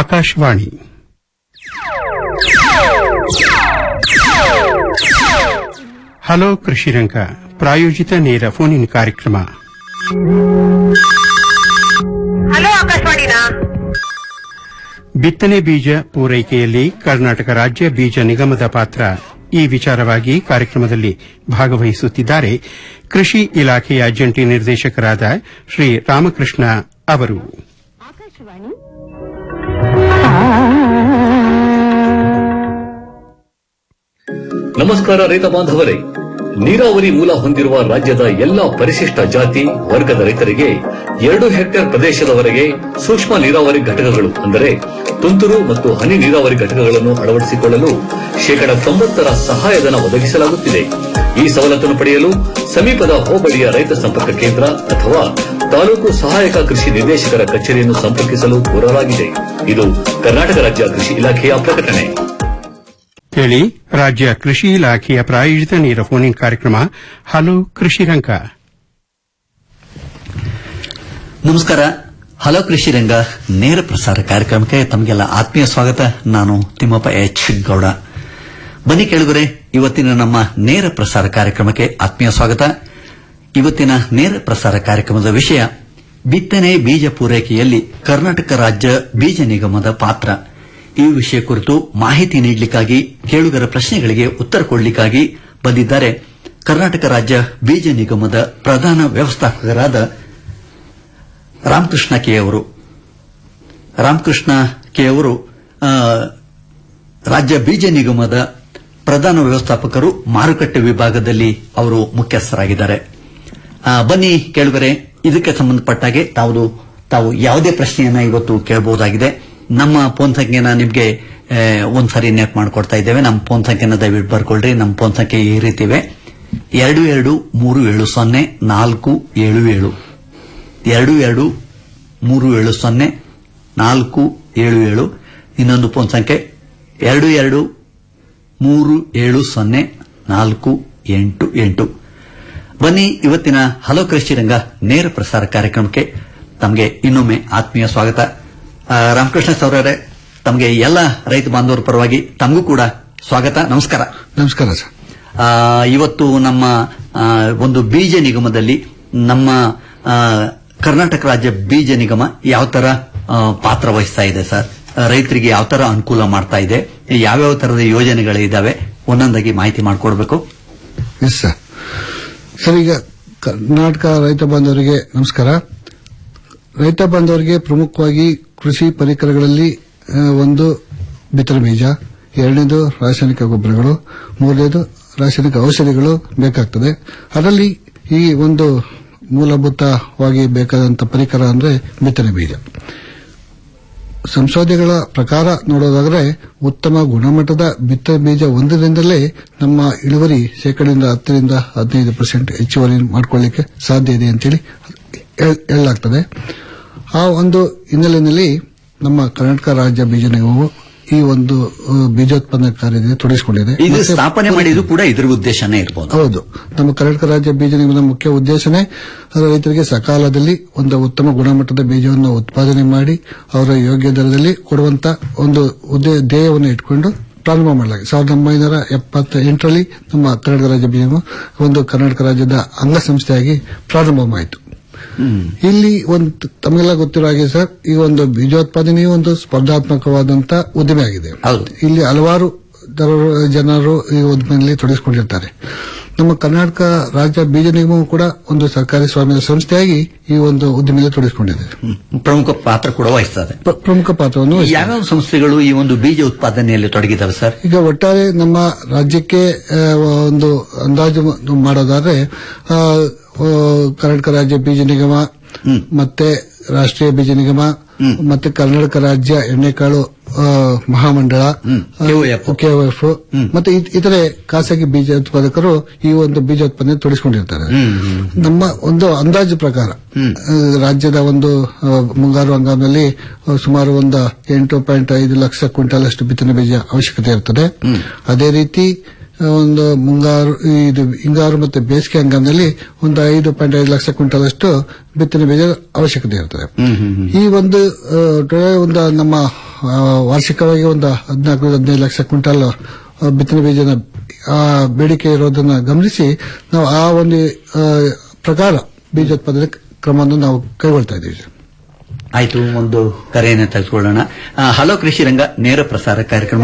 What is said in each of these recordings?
Akashvani hello ಕೃಷಿರಂಗ ಪ್ರಾಯೋಜಿತ ನೇರ phone in ಕಾರ್ಯಕ್ರಮ ಹಲೋ ಆಕಾಶವಾಣಿನಾ ಬಿತ್ತನೆ ಬೀಜ ಪೂರೈಕೆಯಲ್ಲಿ ಕರ್ನಾಟಕ ರಾಜ್ಯ ಬೀಜ ನಿಗಮದ ಪಾತ್ರ ಈ ವಿಚಾರವಾಗಿ ಕಾರ್ಯಕ್ರಮದಲ್ಲಿ ಭಾಗವಹಿಸುತ್ತಿದ್ದಾರೆ ಕೃಷಿ ಇಲಾಖೆಯ ಜಂಟಿ ನಿರ್ದೇಶಕರಾದ ಶ್ರೀ ರಾಮಕೃಷ್ಣ ಅವರು ನಮಸ್ಕಾರ ರೈತ ಬಾಂಧವರೇ ನೀರಾವರಿ ಮೂಲ ಹೊಂದಿರುವ ರಾಜ್ಯದ ಎಲ್ಲಾ ಪರಿಶಿಷ್ಟ ಜಾತಿ ವರ್ಗದ ರೈತರಿಗೆ ಎರಡು ಹೆಕ್ಟೇರ್ ಪ್ರದೇಶದವರೆಗೆ ಸೂಕ್ಷ್ಮ ನೀರಾವರಿ ಘಟಕಗಳು ಅಂದರೆ ತುಂತುರು ಮತ್ತು ಹನಿ ನೀರಾವರಿ ಘಟಕಗಳನ್ನು ಅಳವಡಿಸಿಕೊಳ್ಳಲು ಶೇಕಡ ತೊಂಬತ್ತರ ಸಹಾಯಧನ ಒದಗಿಸಲಾಗುತ್ತಿದೆ ಈ ಸವಲತ್ತನ್ನು ಪಡೆಯಲು ಸಮೀಪದ ಹೋಬಳಿಯ ರೈತ ಸಂಪರ್ಕ ಕೇಂದ್ರ ಅಥವಾ ತಾಲೂಕು ಸಹಾಯಕ ಕೃಷಿ ನಿರ್ದೇಶಕರ ಕಚೇರಿಯನ್ನು ಸಂಪರ್ಕಿಸಲು ಕೋರಲಾಗಿದೆ ಇದು ಕರ್ನಾಟಕ ರಾಜ್ಯ ಕೃಷಿ ಇಲಾಖೆಯ ಪ್ರಕಟಣೆ ಕೇಳಿ ರಾಜ್ಯ ಕೃಷಿ ಇಲಾಖೆಯ ಪ್ರಾಯೋಜಿತ ನೇರ ಫೋನ್ ಇನ್ ಕಾರ್ಯಕ್ರಮ ಹಲೋ ಕೃಷಿರಂಗ ನಮಸ್ಕಾರ ಹಲೋ ಕೃಷಿ ರಂಗ ನೇರ ಪ್ರಸಾರ ಕಾರ್ಯಕ್ರಮಕ್ಕೆ ತಮಗೆಲ್ಲ ಆತ್ಮೀಯ ಸ್ವಾಗತ ನಾನು ತಿಮ್ಮಪ್ಪ ಎಚ್ ಗೌಡ ಬನ್ನಿ ಕೇಳಿದರೆ ಇವತ್ತಿನ ನಮ್ಮ ನೇರ ಪ್ರಸಾರ ಕಾರ್ಯಕ್ರಮಕ್ಕೆ ಆತ್ಮೀಯ ಸ್ವಾಗತ ಇವತ್ತಿನ ನೇರ ಪ್ರಸಾರ ಕಾರ್ಯಕ್ರಮದ ವಿಷಯ ಬಿತ್ತನೆ ಬೀಜ ಪೂರೈಕೆಯಲ್ಲಿ ಕರ್ನಾಟಕ ರಾಜ್ಯ ಬೀಜ ನಿಗಮದ ಪಾತ್ರ ಈ ವಿಷಯ ಕುರಿತು ಮಾಹಿತಿ ನೀಡಲಿಕ್ಕಾಗಿ ಕೇಳುಗರ ಪ್ರಶ್ನೆಗಳಿಗೆ ಉತ್ತರ ಕೊಡಲಿಕ್ಕಾಗಿ ಬಂದಿದ್ದಾರೆ ಕರ್ನಾಟಕ ರಾಜ್ಯ ಬೀಜ ನಿಗಮದ ಪ್ರಧಾನ ವ್ಯವಸ್ಥಾಪಕರಾದ ರಾಮಕೃಷ್ಣ ಕೆ ಅವರು ರಾಮಕೃಷ್ಣ ಕೆ ಅವರು ಆ, ರಾಜ್ಯ ಬೀಜ ನಿಗಮದ ಪ್ರಧಾನ ವ್ಯವಸ್ಥಾಪಕರು ಮಾರುಕಟ್ಟೆ ವಿಭಾಗದಲ್ಲಿ ಅವರು ಮುಖ್ಯಸ್ಥರಾಗಿದ್ದಾರೆ ಆ, ಬನ್ನಿ ಕೇಳುಗರೆ ಇದಕ್ಕೆ ಸಂಬಂಧಪಟ್ಟಾಗೆ ತಾವು ತಾವು ಯಾವುದೇ ಪ್ರಶ್ನೆಯನ್ನ ಇವತ್ತು ಕೇಳಬಹುದಾಗಿದೆ ನಮ್ಮ ಫೋನ್ ಸಂಖ್ಯೆನ ನಿಮಗೆ ಒಂದ್ಸರಿ ನೆಟ್ ಮಾಡಿಕೊಡ್ತಾ ಇದ್ದೇವೆ ನಮ್ಮ ಫೋನ್ ಸಂಖ್ಯೆನ ದಯವಿಟ್ಟು ಬರ್ಕೊಳ್ರಿ ನಮ್ಮ ಫೋನ್ ಸಂಖ್ಯೆ ಈ ರೀತಿ ಇವೆ ಎರಡು ಎರಡು ಮೂರು ಏಳು ಸೊನ್ನೆ ನಾಲ್ಕು ಏಳು ಏಳು ಎರಡು ಎರಡು ಮೂರು ಏಳು ಸೊನ್ನೆ ನಾಲ್ಕು ಏಳು ಏಳು ಇನ್ನೊಂದು ಫೋನ್ ಸಂಖ್ಯೆ ಎರಡು ಎರಡು ಮೂರು ಏಳು ಸೊನ್ನೆ ನಾಲ್ಕು ಎಂಟು ಎಂಟು ಬನ್ನಿ ಇವತ್ತಿನ ಹಲೋ ಕೃಷಿ ರಂಗ ನೇರ ಪ್ರಸಾರ ಕಾರ್ಯಕ್ರಮಕ್ಕೆ ತಮಗೆ ಇನ್ನೊಮ್ಮೆ ಆತ್ಮೀಯ ಸ್ವಾಗತ ಆ, ರಾಮಕೃಷ್ಣ ಸೌರರೇ ತಮಗೆ ಎಲ್ಲ ರೈತ ಬಾಂಧವರ ಪರವಾಗಿ ತಮಗೂ ಕೂಡ ಸ್ವಾಗತ ನಮಸ್ಕಾರ ನಮಸ್ಕಾರ ಸರ್ ಆ, ಇವತ್ತು ನಮ್ಮ ಆ, ಒಂದು ಬೀಜ ನಿಗಮದಲ್ಲಿ ನಮ್ಮ ಆ, ಕರ್ನಾಟಕ ರಾಜ್ಯ ಬೀಜ ನಿಗಮ ಯಾವ ತರ ಆ, ಪಾತ್ರ ವಹಿಸ್ತಾ ಇದೆ ಸರ್ ಆ, ರೈತರಿಗೆ ಯಾವ ತರ ಅನುಕೂಲ ಮಾಡ್ತಾ ಇದೆ ಯಾವ್ಯಾವ ತರದ ಯೋಜನೆಗಳಿದಾವೆ ಒಂದೊಂದಾಗಿ ಮಾಹಿತಿ ಮಾಡಿಕೊಡ್ಬೇಕು ಎಸ್ ಸರ್ ಸರ್ ಈಗ ಕರ್ನಾಟಕ ರೈತ ಬಾಂಧವರಿಗೆ ನಮಸ್ಕಾರ ರೈತ ಬಾಂಧವರಿಗೆ ಪ್ರಮುಖವಾಗಿ ಕೃಷಿ ಪರಿಕರಗಳಲ್ಲಿ ಆ, ಒಂದು ಬಿತ್ತನೆ ಬೀಜ ಎರಡನೇದು ರಾಸಾಯನಿಕ ಗೊಬ್ಬರಗಳು ಮೂರನೇದು ರಾಸಾಯನಿಕ ಔಷಧಿಗಳು ಬೇಕಾಗ್ತದೆ ಅದರಲ್ಲಿ ಈ ಒಂದು ಮೂಲಭೂತವಾಗಿ ಬೇಕಾದಂತ ಪರಿಕರ ಅಂದ್ರೆ ಬಿತ್ತನೆ ಬೀಜ ಸಂಶೋಧನೆಗಳ ಪ್ರಕಾರ ನೋಡೋದಾದ್ರೆ ಉತ್ತಮ ಗುಣಮಟ್ಟದ ಬಿತ್ತನೆ ಬೀಜ ಒಂದರಿಂದಲೇ ನಮ್ಮ ಇಳುವರಿ ಶೇಕಡದಿಂದ ಹತ್ತರಿಂದ ಹದಿನೈದು ಪರ್ಸೆಂಟ್ ಹೆಚ್ಚುವರಿ ಮಾಡಿಕೊಳ್ಳಿಕ್ಕೆ ಸಾಧ್ಯ ಇದೆ ಅಂತೇಳಿ ಹೇಳ್- ಹೇಳಲಾಗ್ತದೆ ಆ ಒಂದು ಹಿನ್ನೆಲೆಯಲ್ಲಿ ನಮ್ಮ ಕರ್ನಾಟಕ ರಾಜ್ಯ ಬೀಜ ನಿಗಮವು ಈ ಒಂದು ಆ, ಬೀಜೋತ್ಪನ್ನ ಕಾರ್ಯದಲ್ಲಿ ತೊಡಗಿಸಿಕೊಂಡಿದೆ ಇದು ಮತ್ತೆ- ಸ್ಥಾಪನೆ ಮಾಡಿದ್ದು ಕೂಡ ಇದ್ರ ಉದ್ದೇಶನೇ ಇರಬಹುದು ಹೌದು ನಮ್ಮ ಕರ್ನಾಟಕ ರಾಜ್ಯ ಬೀಜ ನಿಗಮದ ಮುಖ್ಯ ಉದ್ದೇಶನೇ ರೈತರಿಗೆ ಸಕಾಲದಲ್ಲಿ ಒಂದು ಉತ್ತಮ ಗುಣಮಟ್ಟದ ಬೀಜವನ್ನು ಉತ್ಪಾದನೆ ಮಾಡಿ ಅವರ ಯೋಗ್ಯ ದರದಲ್ಲಿ ಕೊಡುವಂತ ಒಂದು ಉದ್ದೇ- ಧ್ಯೇಯವನ್ನು ಇಟ್ಕೊಂಡು ಪ್ರಾರಂಭ ಮಾಡಲಾಗಿದೆ ಸಾವಿರದ ಒಂಬೈನೂರ ಎಪ್ಪತ್ತ ಎಂಟರಲ್ಲಿ ನಮ್ಮ ಕರ್ನಾಟಕ ರಾಜ್ಯ ಬೀಜ ನಿಗಮ ಒಂದು ಕರ್ನಾಟಕ ರಾಜ್ಯದ ಅಂಗಸಂಸ್ಥೆಯಾಗಿ ಪ್ರಾರಂಭವಾಯಿತು ಇಲ್ಲಿ ಒಂದು ತಮಗೆಲ್ಲ ಗೊತ್ತಿರೋ ಹಾಗೆ ಸರ್ ಈ ಒಂದು ಬೀಜೋತ್ಪಾದನೆಯು ಒಂದು ಸ್ಪರ್ಧಾತ್ಮಕವಾದಂತ ಉದ್ದಿಮೆ ಆಗಿದೆ ಹೌದು. ಇಲ್ಲಿ ಹಲವಾರು ದರ- ಜನರು ಈ ಉದ್ಯಮದಲ್ಲಿ ತೊಡಗಿಸಿಕೊಂಡಿರ್ತಾರೆ ನಮ್ಮ ಕರ್ನಾಟಕ ರಾಜ್ಯ ಬೀಜ ನಿಗಮವು ಕೂಡ ಒಂದು ಸರ್ಕಾರಿ ಸ್ವಾಮ್ಯದ ಸಂಸ್ಥೆಯಾಗಿ ಈ ಒಂದು ಉದ್ಯಮದಲ್ಲಿ ತೊಡಗಿಸಿಕೊಂಡಿದೆ ಪ್ರಮುಖ ಪಾತ್ರ ಕೂಡ ವಹಿಸ್ತದೆ ಪ್ರ- ಪ್ರಮುಖ ಪಾತ್ರವನ್ನು ವಹಿಸಿದೆ. ಯಾವ್ಯಾವ ಸಂಸ್ಥೆಗಳು ಈ ಒಂದು ಬೀಜ ಉತ್ಪಾದನೆಯಲ್ಲಿ ತೊಡಗಿದ್ದಾವೆ ಸರ್ ಈಗ ಒಟ್ಟಾರೆ ನಮ್ಮ ರಾಜ್ಯಕ್ಕೆ ಆ, ಒಂದು ಅಂದಾಜು ಮಾಡೋದಾದ್ರೆ ಆ, ಆ, ಕರ್ನಾಟಕ ರಾಜ್ಯ ಬೀಜ ನಿಗಮ ಮತ್ತೆ ರಾಷ್ಟ್ರೀಯ ಬೀಜ ನಿಗಮ ಮತ್ತೆ ಕರ್ನಾಟಕ ರಾಜ್ಯ ಎಣ್ಣೆಕಾಳು ಆ, ಮಹಾಮಂಡಳ KOF. ಕೆಒಎಫ್ ಮತ್ತೆ ಇತ್- ಇತರೆ ಖಾಸಗಿ ಬೀಜ ಉತ್ಪಾದಕರು ಈ ಒಂದು ಬೀಜ ಉತ್ಪಾದನೆ ತೊಡಗಿಸಿಕೊಂಡಿರ್ತಾರೆ ನಮ್ಮ ಒಂದು ಅಂದಾಜು ಪ್ರಕಾರ ಆ, ರಾಜ್ಯದ ಒಂದು ಆ, ಮುಂಗಾರು ಹಂಗಾಮಿನಲ್ಲಿ ಆ, ಸುಮಾರು ಒಂದು ಎಂಟು ಪಾಯಿಂಟ್ ಐದು ಲಕ್ಷ ಕ್ವಿಂಟಾಲ್ ಅಷ್ಟು ಬಿತ್ತನೆ ಬೀಜ ಅವಶ್ಯಕತೆ ಇರ್ತದೆ ಅದೇ ರೀತಿ ಆ, ಒಂದು ಮುಂಗಾರು ಇದು ಹಿಂಗಾರು ಮತ್ತೆ ಬೇಸಿಗೆ ಹಂಗಾಮಿನಲ್ಲಿ ಒಂದು ಐದು ಪಾಯಿಂಟ್ ಐದು ಲಕ್ಷ ಕ್ವಿಂಟಾಲ್ ಅಷ್ಟು ಬಿತ್ತನೆ ಬೀಜ ಅವಶ್ಯಕತೆ ಇರ್ತದೆ ಈ ಒಂದು ಆ, ಟೊಳ್ಳೆ ಒಂದು ನಮ್ಮ ಆ, ವಾರ್ಷಿಕವಾಗಿ ಒಂದು ಹದಿನಾಲ್ಕು ಹದಿನೈದು ಲಕ್ಷ ಕ್ವಿಂಟಲ್ ಆ, ಬಿತ್ತನೆ ಬೀಜನ ಆ, ಬೇಡಿಕೆ ಇರೋದನ್ನ ಗಮನಿಸಿ ನಾವು ಆ ಒಂದು ಆ, ಪ್ರಕಾರ ಬೀಜೋತ್ಪಾದನೆ ಕ್ರಮವನ್ನು ನಾವು ಕೈಗೊಳ್ತಾ ಇದ್ದೀವಿ ಆಯ್ತು ಒಂದು ಕರೆಯನ್ನು ತೆಗೆದುಕೊಳ್ಳೋಣ ಆ, ಹಲೋ ಕೃಷಿ ರಂಗ ನೇರ ಪ್ರಸಾರ ಕಾರ್ಯಕ್ರಮ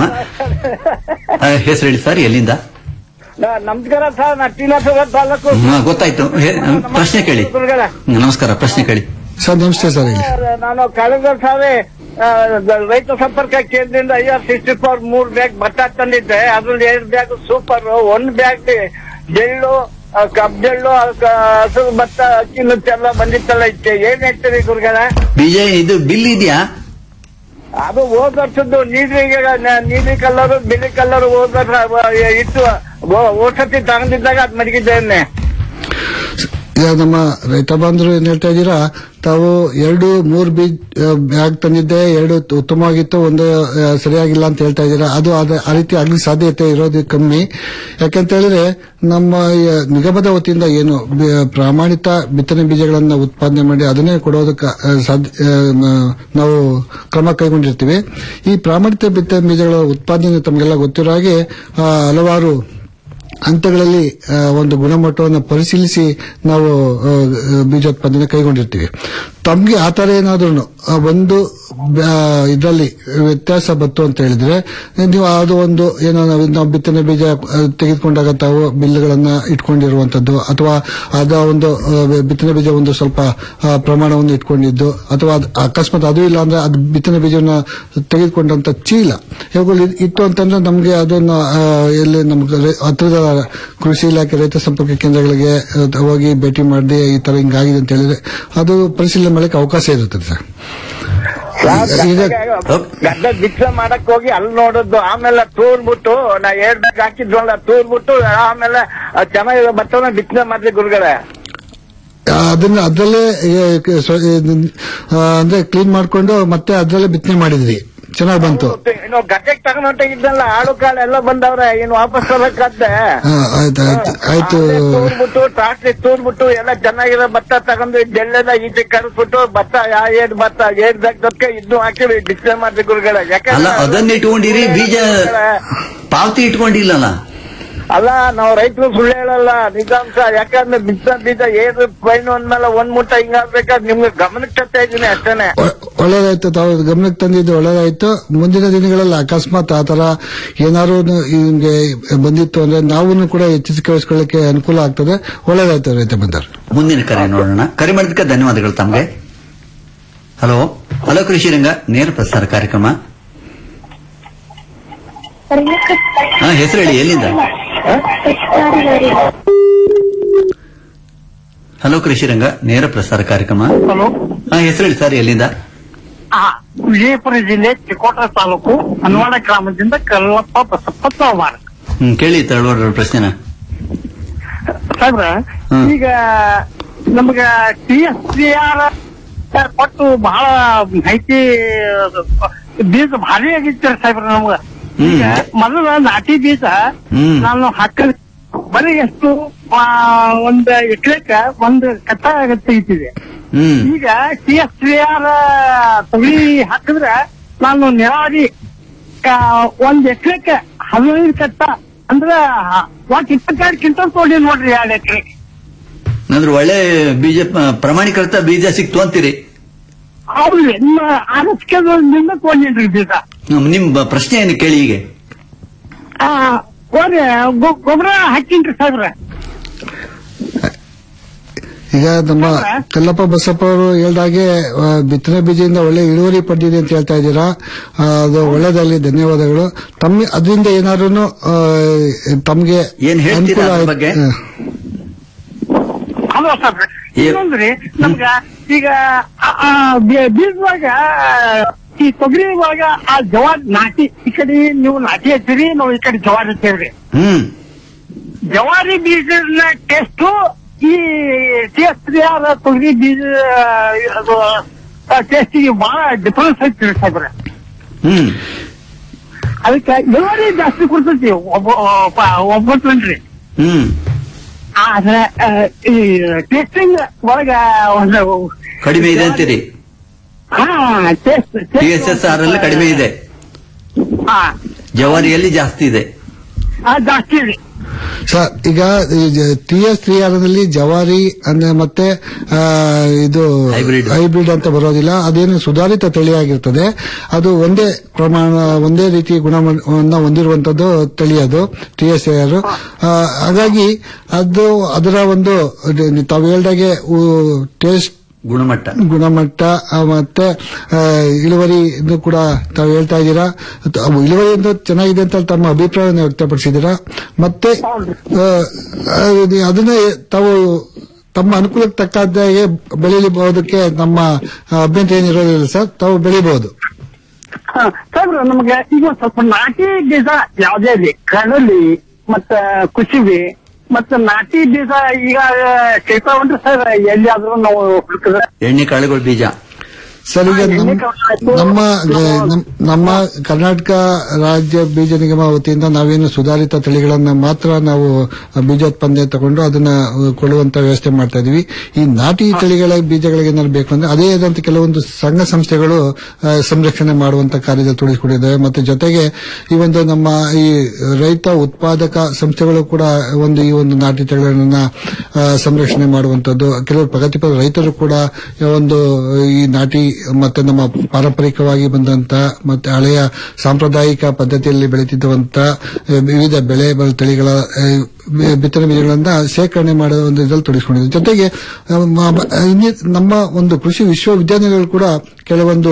ಆ, ಹೆಸರು ಹೇಳಿ ಸರ್ ಎಲ್ಲಿಂದ ನ- ನಮಸ್ಕಾರ ಸರ್ ನಾ ಶ್ರೀನಿವಾಸ ತಾಲೂಕು ಹ್ಮ್, ಗೊತ್ತಾಯ್ತು ಹೇ- ಪ್ರಶ್ನೆ ಕೇಳಿ ಹ್ಮ್, ನಮಸ್ಕಾರ ಪ್ರಶ್ನೆ ಕೇಳಿ ಸರ್ ನಮಸ್ತೆ ಸರ್ ಹೇಳಿ ಸರ್, ನಾನು ಕಳೆದ ಸಾರಿ ಆ, ರೈತ ಸಂಪರ್ಕ ಕೇಂದ್ರದಿಂದ ಐ ಆರ್ ಸಿಕ್ಸ್ಟಿ ಫೋರ್ ಮೂರ್ ಬ್ಯಾಗ್ ಭತ್ತ ತಂದಿದ್ದೆ ಅದ್ರಲ್ಲಿ ಎರಡು ಬ್ಯಾಗ್ ಸೂಪರ್ ಒಂದ್ ಬ್ಯಾಗ್ ಜೆಳ್ಳು ಆ, ಕಬ್ ಜೆಳ್ಳು ಆ, ಕ- ಹಸಿರು ಭತ್ತ ಅಕ್ಕಿ ನುಚ್ಚ ಎಲ್ಲ ಬಂದಿತ್ತಲ್ಲ ಇತ್ತೆ ಏನ್ ಹೇಳ್ತೀರಿ ಗುರುಗಳ ಬೀಜ ಇದು ಬಿಲ್ ಇದೆಯಾ ಅದು ಹೋದ ವರ್ಷದ್ದು ನೀಲಿ ನೀಲಿ ಕಲರ್ ಬಿಳಿ ಕಲರ್ ಹೋದ ವರ್ಷ ಇತ್ತು ಔಷಧಿ ತಗೊಂಡಿದ್ದಾಗ ಅದ್ ಮಡಗಿದ್ದೇನೆ ಈಗ ನಮ್ಮ ರೈತ ಬಾಂಧವರು ಏನ್ ಹೇಳ್ತಾ ಇದ್ದೀರಾ ತಾವು ಎರಡು ಮೂರು ಬೀಜ ಬ್ಯಾಗ್ ತಂದಿದ್ದೆ ಎರಡು ತ- ಉತ್ತಮವಾಗಿತ್ತು ಒಂದು ಆ, ಸರಿಯಾಗಿಲ್ಲ ಅಂತ ಹೇಳ್ತಾ ಇದ್ದೀರಾ ಅದು ಅದ- ಆ ರೀತಿ ಆಗ್ಲಿಕ್ಕೆ ಸಾಧ್ಯತೆ ಇರೋದು ಕಮ್ಮಿ ಯಾಕಂತ ಹೇಳಿದ್ರೆ ನಮ್ಮ ಈ ನಿಗಮದ ವತಿಯಿಂದ ಏನು ಬಿ- ಪ್ರಾಮಾಣಿತ ಬಿತ್ತನೆ ಬೀಜಗಳನ್ನ ಉತ್ಪಾದನೆ ಮಾಡಿ ಅದನ್ನೇ ಕೊಡೋದಕ್ಕೆ ಆ, ಸಾಧ್ಯ ಆ, ನ- ನಾವು ಕ್ರಮ ಕೈಗೊಂಡಿರ್ತೀವಿ ಈ ಪ್ರಾಮಾಣಿತ ಬಿತ್ತನೆ ಬೀಜಗಳ ಉತ್ಪಾದನೆ ತಮಗೆಲ್ಲ ಗೊತ್ತಿರೋ ಹಾಗೆ ಆ, ಹಲವಾರು ಹಂತಗಳಲ್ಲಿ ಆ, ಒಂದು ಗುಣಮಟ್ಟವನ್ನು ಪರಿಶೀಲಿಸಿ ನಾವು ಆ, ಬೀಜೋತ್ಪಾದನೆ ಕೈಗೊಂಡಿರ್ತೀವಿ ತಮ್ಗೆ ಆ ತರ ಏನಾದ್ರೂ ಒಂದು ಇದರಲ್ಲಿ ವ್ಯತ್ಯಾಸ ಬಂತು ಅಂತ ಹೇಳಿದ್ರೆ ನೀವು ಅದು ಒಂದು ಏನೋ ನಾವು ನಾವು ಬಿತ್ತನೆ ಬೀಜ ಆ, ತೆಗೆದುಕೊಂಡಾಗ ತಾವು ಬಿಲ್ಗಳನ್ನ ಇಟ್ಕೊಂಡಿರುವಂತದ್ದು ಅಥವಾ ಅದ ಒಂದು ಆ, ಬಿತ್ತನೆ ಬೀಜ ಒಂದು ಸ್ವಲ್ಪ ಆ, ಪ್ರಮಾಣವನ್ನು ಇಟ್ಕೊಂಡಿದ್ದು ಅಥವಾ ಅದ್- ಅಕಸ್ಮಾತ್ ಅದು ಇಲ್ಲ ಅಂದ್ರೆ ಅದು ಬಿತ್ತನೆ ಬೀಜವನ್ನ ತೆಗೆದುಕೊಂಡಂತ ಚೀಲ ಇವುಗಳು ಇದ್- ಇತ್ತು ಅಂತಂದ್ರೆ ನಮಗೆ ಅದನ್ನ ಆ, ಎಲ್ಲಿ ನಮ್ಗೆ ರೈ- ಹತ್ತಿರದ ಕೃಷಿ ಇಲಾಖೆ ರೈತ ಸಂಪರ್ಕ ಕೇಂದ್ರಗಳಿಗೆ ಆ, ಹೋಗಿ ಭೇಟಿ ಮಾಡಿ ಈ ತರ ಹಿಂಗಾಗಿದೆ ಅಂತ ಹೇಳಿದ್ರೆ ಅದು ಪರಿಶೀಲನೆ ಮಾಡಲಿಕ್ಕೆ ಅವಕಾಶ ಇರುತ್ತದೆ ಸರ್ ಈಗ ಗದ್ದೆ ಬಿತ್ತನೆ ಮಾಡಕ್ ಹೋಗಿ ಅಲ್ಲಿ ನೋಡೋದು ಆಮೇಲೆ ತೂರ್ಬಿಟ್ಟು ನಾ ಎರಡ್ ಬ್ಯಾಗ್ ಹಾಕಿದ್ವಲ್ಲ ತೂರ್ಬಿಟ್ಟು ಆಮೇಲೆ ಅದ್ ಚೆನ್ನಾಗಿರೋ ಭತ್ತನ ಬಿತ್ತನೆ ಮಾಡ್ಲಿ ಗುರುಗಳೇ ಅದನ್ನ ಅದರಲ್ಲೇ ಈ, ಕ- ಸ್ವ- ಈ, ಆ, ಅಂದ್ರೆ ಕ್ಲೀನ್ ಮಾಡ್ಕೊಂಡು ಮತ್ತೆ ಅದರಲ್ಲೇ ಬಿತ್ತನೆ ಮಾಡಿದ್ರಿ ಚೆನ್ನಾಗಿ ಬಂತು ಇನ್ನು ಗದ್ದೆಗೆ ತಗೊಂಡೊಂಟಾಗಿದ್ದಲ್ಲ ಆಳು ಕಾಳು ಎಲ್ಲ ಬಂದವ್ರೆ ಇನ್ನು ವಾಪಸ್ ತರಕಾದ್ದೆ ಹಾ, ಆಯ್ತು ಆಯ್ತು ಆಯ್ತು ತೂರ್ಬಿಟ್ಟು ಟ್ರಾಕ್ಟ್ರಿ ತೂರ್ಬಿಟ್ಟು ಎಲ್ಲ ಚೆನ್ನಾಗಿರೋ ಭತ್ತ ತಗೊಂಡು ಜಲ್ಲೆಲ್ಲ ಈಚೆ ಕರೆಸ್ಬಿಟ್ಟು ಭತ್ತ ಯಾ ಏನ್ ಭತ್ತ ಏನ್ ಬೇಕದಕ್ಕೆ ಇದ್ನು ಹಾಕಿ ಬಿತ್ತನೆ ಮಾಡ್ಲಿ ಗುರುಗಳೇ ಅಲ್ಲ ಅದನ್ನ ಇಟ್ಕೊಂಡಿರಿ ಬೀಜ ಪಾವತಿ ಇಟ್ಕೊಂಡಿಲ್ಲಲ್ಲ ಅಲ್ಲ ನಾವು ರೈತರು ಸುಳ್ಳು ಹೇಳಲ್ಲ ನಿಜಾಂಶ ಯಾಕಂದ್ರೆ ಬಿತ್ತ ಬೀಜ ಏನ್ ಪೈನ್ ಅಂದ್ಮೇಲೆ ಒಂದ್ ಮುಟ್ಟ ಹಿಂಗಾಗ್ಬೇಕಾದ್ರೆ ನಿಮ್ಗೆ ಗಮನಕ್ಕೆ ತರ್ತಾ ಇದೀನಿ ಅಷ್ಟೇನೆ ಒ- ಒಳ್ಳೇದಾಯ್ತು ತಾವು ಗಮನಕ್ಕೆ ತಂದಿದ್ದು ಒಳ್ಳೇದಾಯ್ತು ಮುಂದಿನ ದಿನಗಳಲ್ಲಿ ಅಕಸ್ಮಾತ್ ಆ ತರ ಏನಾದ್ರು ಹಿಂಗೆ ಬಂದಿತ್ತು ಅಂದ್ರೆ ನಾವು ಕೂಡ ಎಚ್ಚರಿಕೆ ವಹಿಸ್ಕೊಳ್ಳಿಕ್ಕೆ ಅನುಕೂಲ ಆಗ್ತದೆ ಒಳ್ಳೇದಾಯ್ತು ರೈತ ಬಂದರು ಮುಂದಿನ ಕರೆ ನೋಡೋಣ ಕರೆ ಮಾಡಿದಕ್ಕೆ ಧನ್ಯವಾದಗಳು ತಮಗೆ ಹಲೋ ಹಲೋ ಕೃಷಿ ರಂಗ ನೇರ ಪ್ರಸಾರ ಕಾರ್ಯಕ್ರಮ ಹಾ ಹೆಸರು ಹೇಳಿ ಎಲ್ಲಿಂದ ಹಲೋ ಕೃಷಿ ರಂಗ ನೇರ ಪ್ರಸಾರ ಕಾರ್ಯಕ್ರಮ ಹಲೋ ಹಾ ಹೆಸರು ಹೇಳಿ ಸರ್ ಎಲ್ಲಿಂದ ವಿಜಯಪುರ ಜಿಲ್ಲೆ ಚಿಕೋಟ ತಾಲೂಕು ಹನ್ವಾಡ ಗ್ರಾಮದಿಂದ ಕಲ್ಲಪ್ಪ ಬಸಪ್ಪ ಚೌಹಾಣ ಹ್ಮ್ ಕೇಳಿ ತಳವಾರ ಪ್ರಶ್ನೆನ ಸಾಹೇಬ್ರ ಹ್ಮ್. ಈಗ ನಮ್ಗ ಟಿ ಎಸ್ ಸಿ ಆರ್ ಕೊಟ್ಟು ಬಹಳ ಮಾಹಿತಿ ಬೀಜ ಭಾರಿ ಆಗಿತ್ತು ಸಾಹೇಬ್ರ ನಮ್ಗ ಹ್ಮ್. ಈಗ ಮೊದಲ ನಾಟಿ ಬೀಜ ಹ್ಮ್. ನಾನು ಹಾಕ ಬರೀ ಎಷ್ಟು ಆ, ಒಂದ್ ಎಕರೆಕ ಒಂದು ಕಟ್ಟ ತೆಗಿತಿದೆ ಹ್ಮ್ ಈಗ ಟಿ ಎಸ್ ಸಿ ಆರ್ ತೊಗರಿ ಹಾಕಿದ್ರೆ ನಾನು ನೆರಾವರಿ ಕ- ಒಂದ್ ಎಕರೆಕ್ಕೆ ಹದಿನೈದು ಕಟ್ಟ ಅಂದ್ರ ಒಟ್ಟು ಇಪ್ಪತ್ತೆರಡು ಕ್ವಿಂಟಲ್ ತೊಗೊಂಡಿ ನೋಡ್ರಿ ಎರಡು ಎಕರೆ ಅಂದ್ರೆ ಒಳ್ಳೆ ಬೀಜ ಪ- ಪ್ರಮಾಣೀಕೃತ ಬೀಜ ಸಿಕ್ತು ಅಂತೀರಿ ಹೌದು ನಿಮ್ಮ ಆರಸ್ಕೆದಿಂದ ತೊಗೊಂಡಿನ್ರಿ ಬೀಜ ಹ್ಮ್, ನಿಮ್ ಬ- ಪ್ರಶ್ನೆ ಏನು ಕೇಳಿ ಈಗ ಆ, ಹೋದ್ರೆ ಗೊ- ಗೊಬ್ಬರ ಹಾಕಿನ್ರಿ ಸಾಹೇಬ್ರ ಈಗ ನಮ್ಮ ಕಲ್ಲಪ್ಪ ಬಸಪ್ಪ ಅವರು ಹೇಳ್ದಾಗೆ ಆ, ಬಿತ್ತನೆ ಬೀಜದಿಂದ ಒಳ್ಳೆ ಇಳುವರಿ ಪಡೆದಿದೆ ಅಂತ ಹೇಳ್ತಾ ಇದ್ದೀರಾ ಆ, ಅದು ಒಳ್ಳೇದಾಗಲಿ ಧನ್ಯವಾದಗಳು ತಮ್ಮ ಅದರಿಂದ ಏನಾದ್ರು ತಮಗೆ ಏನ್ ಹೇಳ್ತೀರಾ ಅದ್ರ ಬಗ್ಗೆ? ಹಲೋ ಸಾಹೇಬ್ರ ಏ- ಇನ್ನೊಂದ್ರಿ ನಮ್ಗ ಈಗ ಆ, ಆ, ಬೀ- ಬೀಜದಾಗ ಈ ತೊಗರಿ ಒಳಗ ಆ ಜವಾರಿ ನಾಟಿ ಈ ಕಡೆ ನೀವು ನಾಟಿ ಹಚ್ಚಿರಿ ನಾವು ಈ ಕಡೆ ಜವಾರಿ ಹಚ್ಚಿವ್ರಿ ಹ್ಮ್ ಜವಾರಿ ಬೀಜದ ಟೆಸ್ಟ್ ಈ ಟೇಸ್ಟ್ ಯಾರ ತೊಗರಿ ಬೀಜ ಅದು ಟೇಸ್ಟಿಗೆ ಬಹಳ ಡಿಫರೆನ್ಸ್ ಐತಿ ಸಾಹೇಬ್ರ ಹ್ಮ್ ಅದಕ್ಕೆ ಇಳುವರಿ ಜಾಸ್ತಿ ಕೊಡ್ತೈತಿ ಒಬ್ಬ ಒಬ್ಬತ್ತನ್ರಿ ಹ್ಮ್ ಆದ್ರೆ ಆ, ಈ ಟೇಸ್ಟಿಂಗ್ ಒಳಗ ಒಂದು ಕಡಿಮೆ ಇದೆ ಅಂತೀರಿ ಹಾ taste T S S R ಅಲ್ಲಿ ಕಡಿಮೆ ಇದೆ ಹಾ ಜವಾರಿಯಲ್ಲಿ ಜಾಸ್ತಿ ಇದೆ ಆ, ಜಾಸ್ತಿ ಇದೆ ಸರ್ ಈಗ ಟಿ ಎಸ್ ತ್ರೀ ಆರ್ ನಲ್ಲಿ ಜವಾರಿ ಅಂದ್ರೆ ಮತ್ತೆ ಆ, ಇದು Hybrid. ಹೈಬ್ರಿಡ್ ಅಂತ ಬರೋದಿಲ್ಲ ಅದೇನು ಸುಧಾರಿತ ತಳಿಯಾಗಿರ್ತದೆ ಅದು ಒಂದೇ ಪ್ರಮಾಣ ಒಂದೇ ರೀತಿ ಗುಣಮಟ್ಟವನ್ನು ಹೊಂದಿರುವಂತದ್ದು ತಳಿ ಅದು ಟಿ ಎಸ್ ಆರ್ ಹಾಗಾಗಿ ಅದು ಅದರ ಒಂದು ಅದು ತಾವು ಹೇಳ್ದಾಗೆ ಟೇಸ್ಟ್ ಗುಣಮಟ್ಟ ಗುಣಮಟ್ಟ ಆ, ಮತ್ತೆ ಆ, ಇಳುವರಿ ಇದು ಕೂಡ ತಾವು ಹೇಳ್ತಾ ಇದ್ದೀರಾ ತ- ಅವು ಇಳುವರಿ ಒಂದು ಚೆನ್ನಾಗಿದೆ ಅಂತ ತಮ್ಮ ಅಭಿಪ್ರಾಯವನ್ನು ವ್ಯಕ್ತಪಡಿಸಿದ್ದೀರಾ ಮತ್ತೆ ಆ, ಆ, ಇದು- ಅದನ್ನ ತಾವು ತಮ್ಮ ಅನುಕೂಲಕ್ಕೆ ತಕ್ಕಾದಾಗೆ ಬೆಳೀಬಹುದಕ್ಕೆ ನಮ್ಮ ಆ, ಅಭ್ಯಂತರ ಏನಿರೋದಿಲ್ಲ ಸರ್ ತಾವು ಬೆಳಿಬಹುದು ಹಾ, ಸಾಹೇಬ್ರ ನಮಗೆ ಈಗ ಒಂದ್ ಸ್ವಲ್ಪ ನಾಟಿ ಬೀಜ ಯಾವ್ದೇ ಇರಲಿ ಕಡಲಿ ಮತ್ತ ಕುಸಿಬಿ ಮತ್ತ ನಾಟಿ ಬೀಜ ಈಗ ಸಿಗ್ತಾವಂದ್ರೆ ಸರ್ ಎಲ್ಲಿಯಾದ್ರೂ ನಾವು ಹುಡುಕಿದ್ರೆ ಎಣ್ಣೆ ಕಾಳುಗಳ ಬೀಜ ಸರ್ ಈಗ ಹಾ, ನಮ್- ಎಣ್ಣೆ ಕಾಳು ಆಯ್ತು. ನಮ್ಮ ನಮ್- ನಮ್ಮ ಕರ್ನಾಟಕ ರಾಜ್ಯ ಬೀಜ ನಿಗಮ ವತಿಯಿಂದ ನಾವೇನು ಸುಧಾರಿತ ತಳಿಗಳನ್ನ ಮಾತ್ರ ನಾವು ಬೀಜೋತ್ಪನ್ನ ತಗೊಂಡು ಅದನ್ನ ಕೊಳ್ಳುವಂತ ವ್ಯವಸ್ಥೆ ಮಾಡ್ತಾ ಇದೀವಿ ಈ ನಾಟಿ ತಳಿಗಳ ಬೀಜಗಳಿಗೆ ಏನಾದ್ರು ಬೇಕು ಅಂದ್ರೆ ಅದೇ ಆದಂತ ಕೆಲವೊಂದು ಸಂಘ ಸಂಸ್ಥೆಗಳು ಆ, ಸಂರಕ್ಷಣೆ ಮಾಡುವಂತ ಕಾರ್ಯದಲ್ಲಿ ತೊಡಗಿಸಿಕೊಂಡಿದ್ದಾವೆ ಮತ್ತೆ ಜೊತೆಗೆ ಈ ಒಂದು ನಮ್ಮ ಈ ರೈತ ಉತ್ಪಾದಕ ಸಂಸ್ಥೆಗಳು ಕೂಡ ಒಂದು ಈ ಒಂದು ನಾಟಿ ತಳಿಗಳನ್ನ ಆ, ಸಂರಕ್ಷಣೆ ಮಾಡುವಂತದ್ದು ಕೆಲವು ಪ್ರಗತಿಪರ ರೈತರು ಕೂಡ ಒಂದು ಈ ನಾಟಿ ಮತ್ತೆ ನಮ್ಮ ಪಾರಂಪರಿಕವಾಗಿ ಬಂದಂತ ಮತ್ತೆ ಹಳೆಯ ಸಾಂಪ್ರದಾಯಿಕ ಪದ್ಧತಿಯಲ್ಲಿ ಬೆಳೀತಿದ್ದಂತ ವಿವಿಧ ಬೆಳೆ ಬ- ತಳಿಗಳ ಆ, ಬಿತ್ತನೆ ಬೀಜಗಳನ್ನ ಸೇಕರಣೆ ಮಾಡುವ ಒಂದು ಇದರಲ್ಲಿ ತೊಡಗಿಸಿಕೊಂಡಿದೆ ಜೊತೆಗೆ ಆ, ಮ- ಇನ್ನಿ- ನಮ್ಮ ಒಂದು ಕೃಷಿ ವಿಶ್ವವಿದ್ಯಾನಿಲಯಗಳು ಕೂಡ ಕೆಲವೊಂದು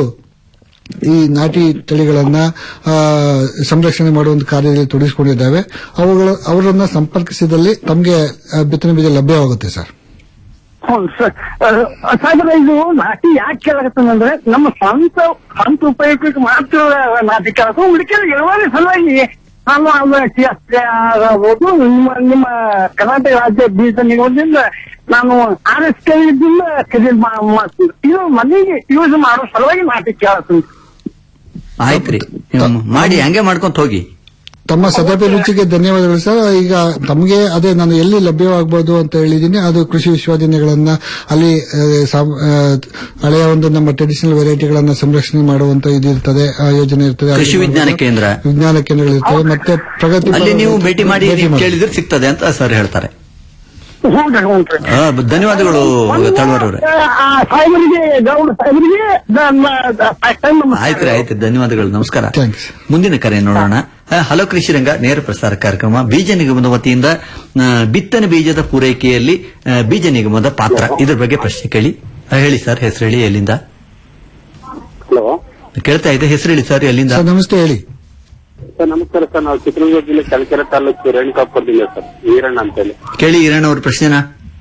ಈ ನಾಟಿ ತಳಿಗಳನ್ನ ಆ, ಸಂರಕ್ಷಣೆ ಮಾಡುವ ಒಂದು ಕಾರ್ಯದಲ್ಲಿ ತೊಡಗಿಸಿಕೊಂಡಿದ್ದಾವೆ ಅವುಗಳ ಅವರನ್ನ ಸಂಪರ್ಕಿಸಿದಲ್ಲಿ ತಮಗೆ ಆ, ಬಿತ್ತನೆ ಬೀಜ ಲಭ್ಯವಾಗುತ್ತೆ ಸರ್ ಹೌದು ಸರ್ ಸಾಹೇಬ್ರ ಇದು ನಾಟಿ ಯಾಕೆ ಕೇಳಕತ್ತಂದ್ರೆ ನಮ್ಮ ಸ್ವಂತ ಸ್ವಂತ ಉಪಯೋಗಕ್ಕೆ ಮಾತ್ರ ನಾಟಿ ಕೇಳಕ ಉಳಿಕೆ ಇಳುವರಿ ಸಲುವಾಗಿ ನಾನು ಅದು ಟಿ ಎಸ್ ಆಗ್ಬೋದು ನಿಮ್ಮ ನಿಮ್ಮ ಕರ್ನಾಟಕ ರಾಜ್ಯ ಬೀಜ ನಿಗಮದಿಂದ ನಾನು ಆರ್ ಎಸ್ ಕೆ ಖರೀದಿ ಮಾಡ್ತೀನಿ ಇದು ಮನೆಗೆ ಯೂಸ್ ಮಾಡೋ ಸಲುವಾಗಿ ನಾಟಿ ಕೇಳತ್ತೀನಿ ಆಯ್ತ್ರಿ ನೀವು ಮಾಡಿ ಹಂಗೆ ಮಾಡ್ಕೊಂತ ಹೋಗಿ ತಮ್ಮ ಸದಭೆ ರುಚಿಗೆ ಧನ್ಯವಾದಗಳು ಸರ್ ಈಗ ತಮಗೆ ಅದೇ ನಾನು ಎಲ್ಲಿ ಲಭ್ಯವಾಗಬಹುದು ಅಂತ ಹೇಳಿದ್ದೀನಿ ಅದು ಕೃಷಿ ವಿಶ್ವವಿದ್ಯಾನಿಲಯಗಳನ್ನ ಅಲ್ಲಿ ಆ, ಸಾಮ್- ಆ, ಹಳೆಯ ಒಂದು ನಮ್ಮ ಟ್ರೆಡಿಷನಲ್ ವೆರೈಟಿಗಳನ್ನ ಸಂರಕ್ಷಣೆ ಮಾಡುವಂತ ಇದು ಇರ್ತದೆ ಆ ಯೋಜನೆ ಇರ್ತದೆ ಅಲ್ಲಿ ಕೃಷಿ ವಿಜ್ಞಾನ ಕೇಂದ್ರ. ವಿಜ್ಞಾನ ಕೇಂದ್ರಗಳಿರ್ತವೆ ಮತ್ತೆ ಪ್ರಗತಿ ಅಲ್ಲಿ ನೀವು ಭೇಟಿ ಮಾಡಿ ಭೇಟಿ ಮಾಡಿ. ಕೇಳಿದ್ರೆ ಸಿಗ್ತದೆ ಅಂತ ಸರ್ ಹೇಳ್ತಾರೆ ಹ್ಞೂ ಹ್ಞೂ ಆ, ಧನ್ಯವಾದಗಳು ತಳವಾರ್ ಅವರೇ ಸಾಹೇಬರಿಗೆ ಗೌಡ ಸಾಹೇಬರಿಗೆ ಫಸ್ಟ್ ಟೈಮ್ ಆಯ್ತ್ರಿ ಆಯ್ತು ಧನ್ಯವಾದಗಳು ನಮಸ್ಕಾರ Thanks. ಮುಂದಿನ ಕರೆ ನೋಡೋಣ ಆ, ಹಲೋ ಕೃಷಿ ರಂಗ ನೇರ ಪ್ರಸಾರ ಕಾರ್ಯಕ್ರಮ ಬೀಜ ನಿಗಮದ ವತಿಯಿಂದ ಆ, ಬಿತ್ತನೆ ಬೀಜದ ಪೂರೈಕೆಯಲ್ಲಿ ಆ, ಬೀಜ ನಿಗಮದ ಪಾತ್ರ ಇದ್ರ ಬಗ್ಗೆ ಪ್ರಶ್ನೆ ಕೇಳಿ ಆ, ಹೇಳಿ ಸರ್ ಹೆಸರು ಹೇಳಿ ಎಲ್ಲಿಂದ ಹಲೋ ಕೇಳ್ತಾ ಇದೆ ಹೆಸರು ಹೇಳಿ ಸರ್ ಎಲ್ಲಿಂದ ಸರ್ ನಮಸ್ತೆ ಹೇಳಿ ಸರ್ ನಮಸ್ಕಾರ ಸರ್ ನಾವು ಚಿತ್ರದುರ್ಗ ಜಿಲ್ಲೆ ಚಳ್ಳಕೆರೆ ತಾಲೂಕು ರೇಣುಕಾಪುರದಿಂದ ಸರ್ ಈರಣ್ಣ ಅಂತೇಳಿ ಕೇಳಿ ಈರಣ್ಣ ಅವ್ರ ಪ್ರಶ್ನೆನಾ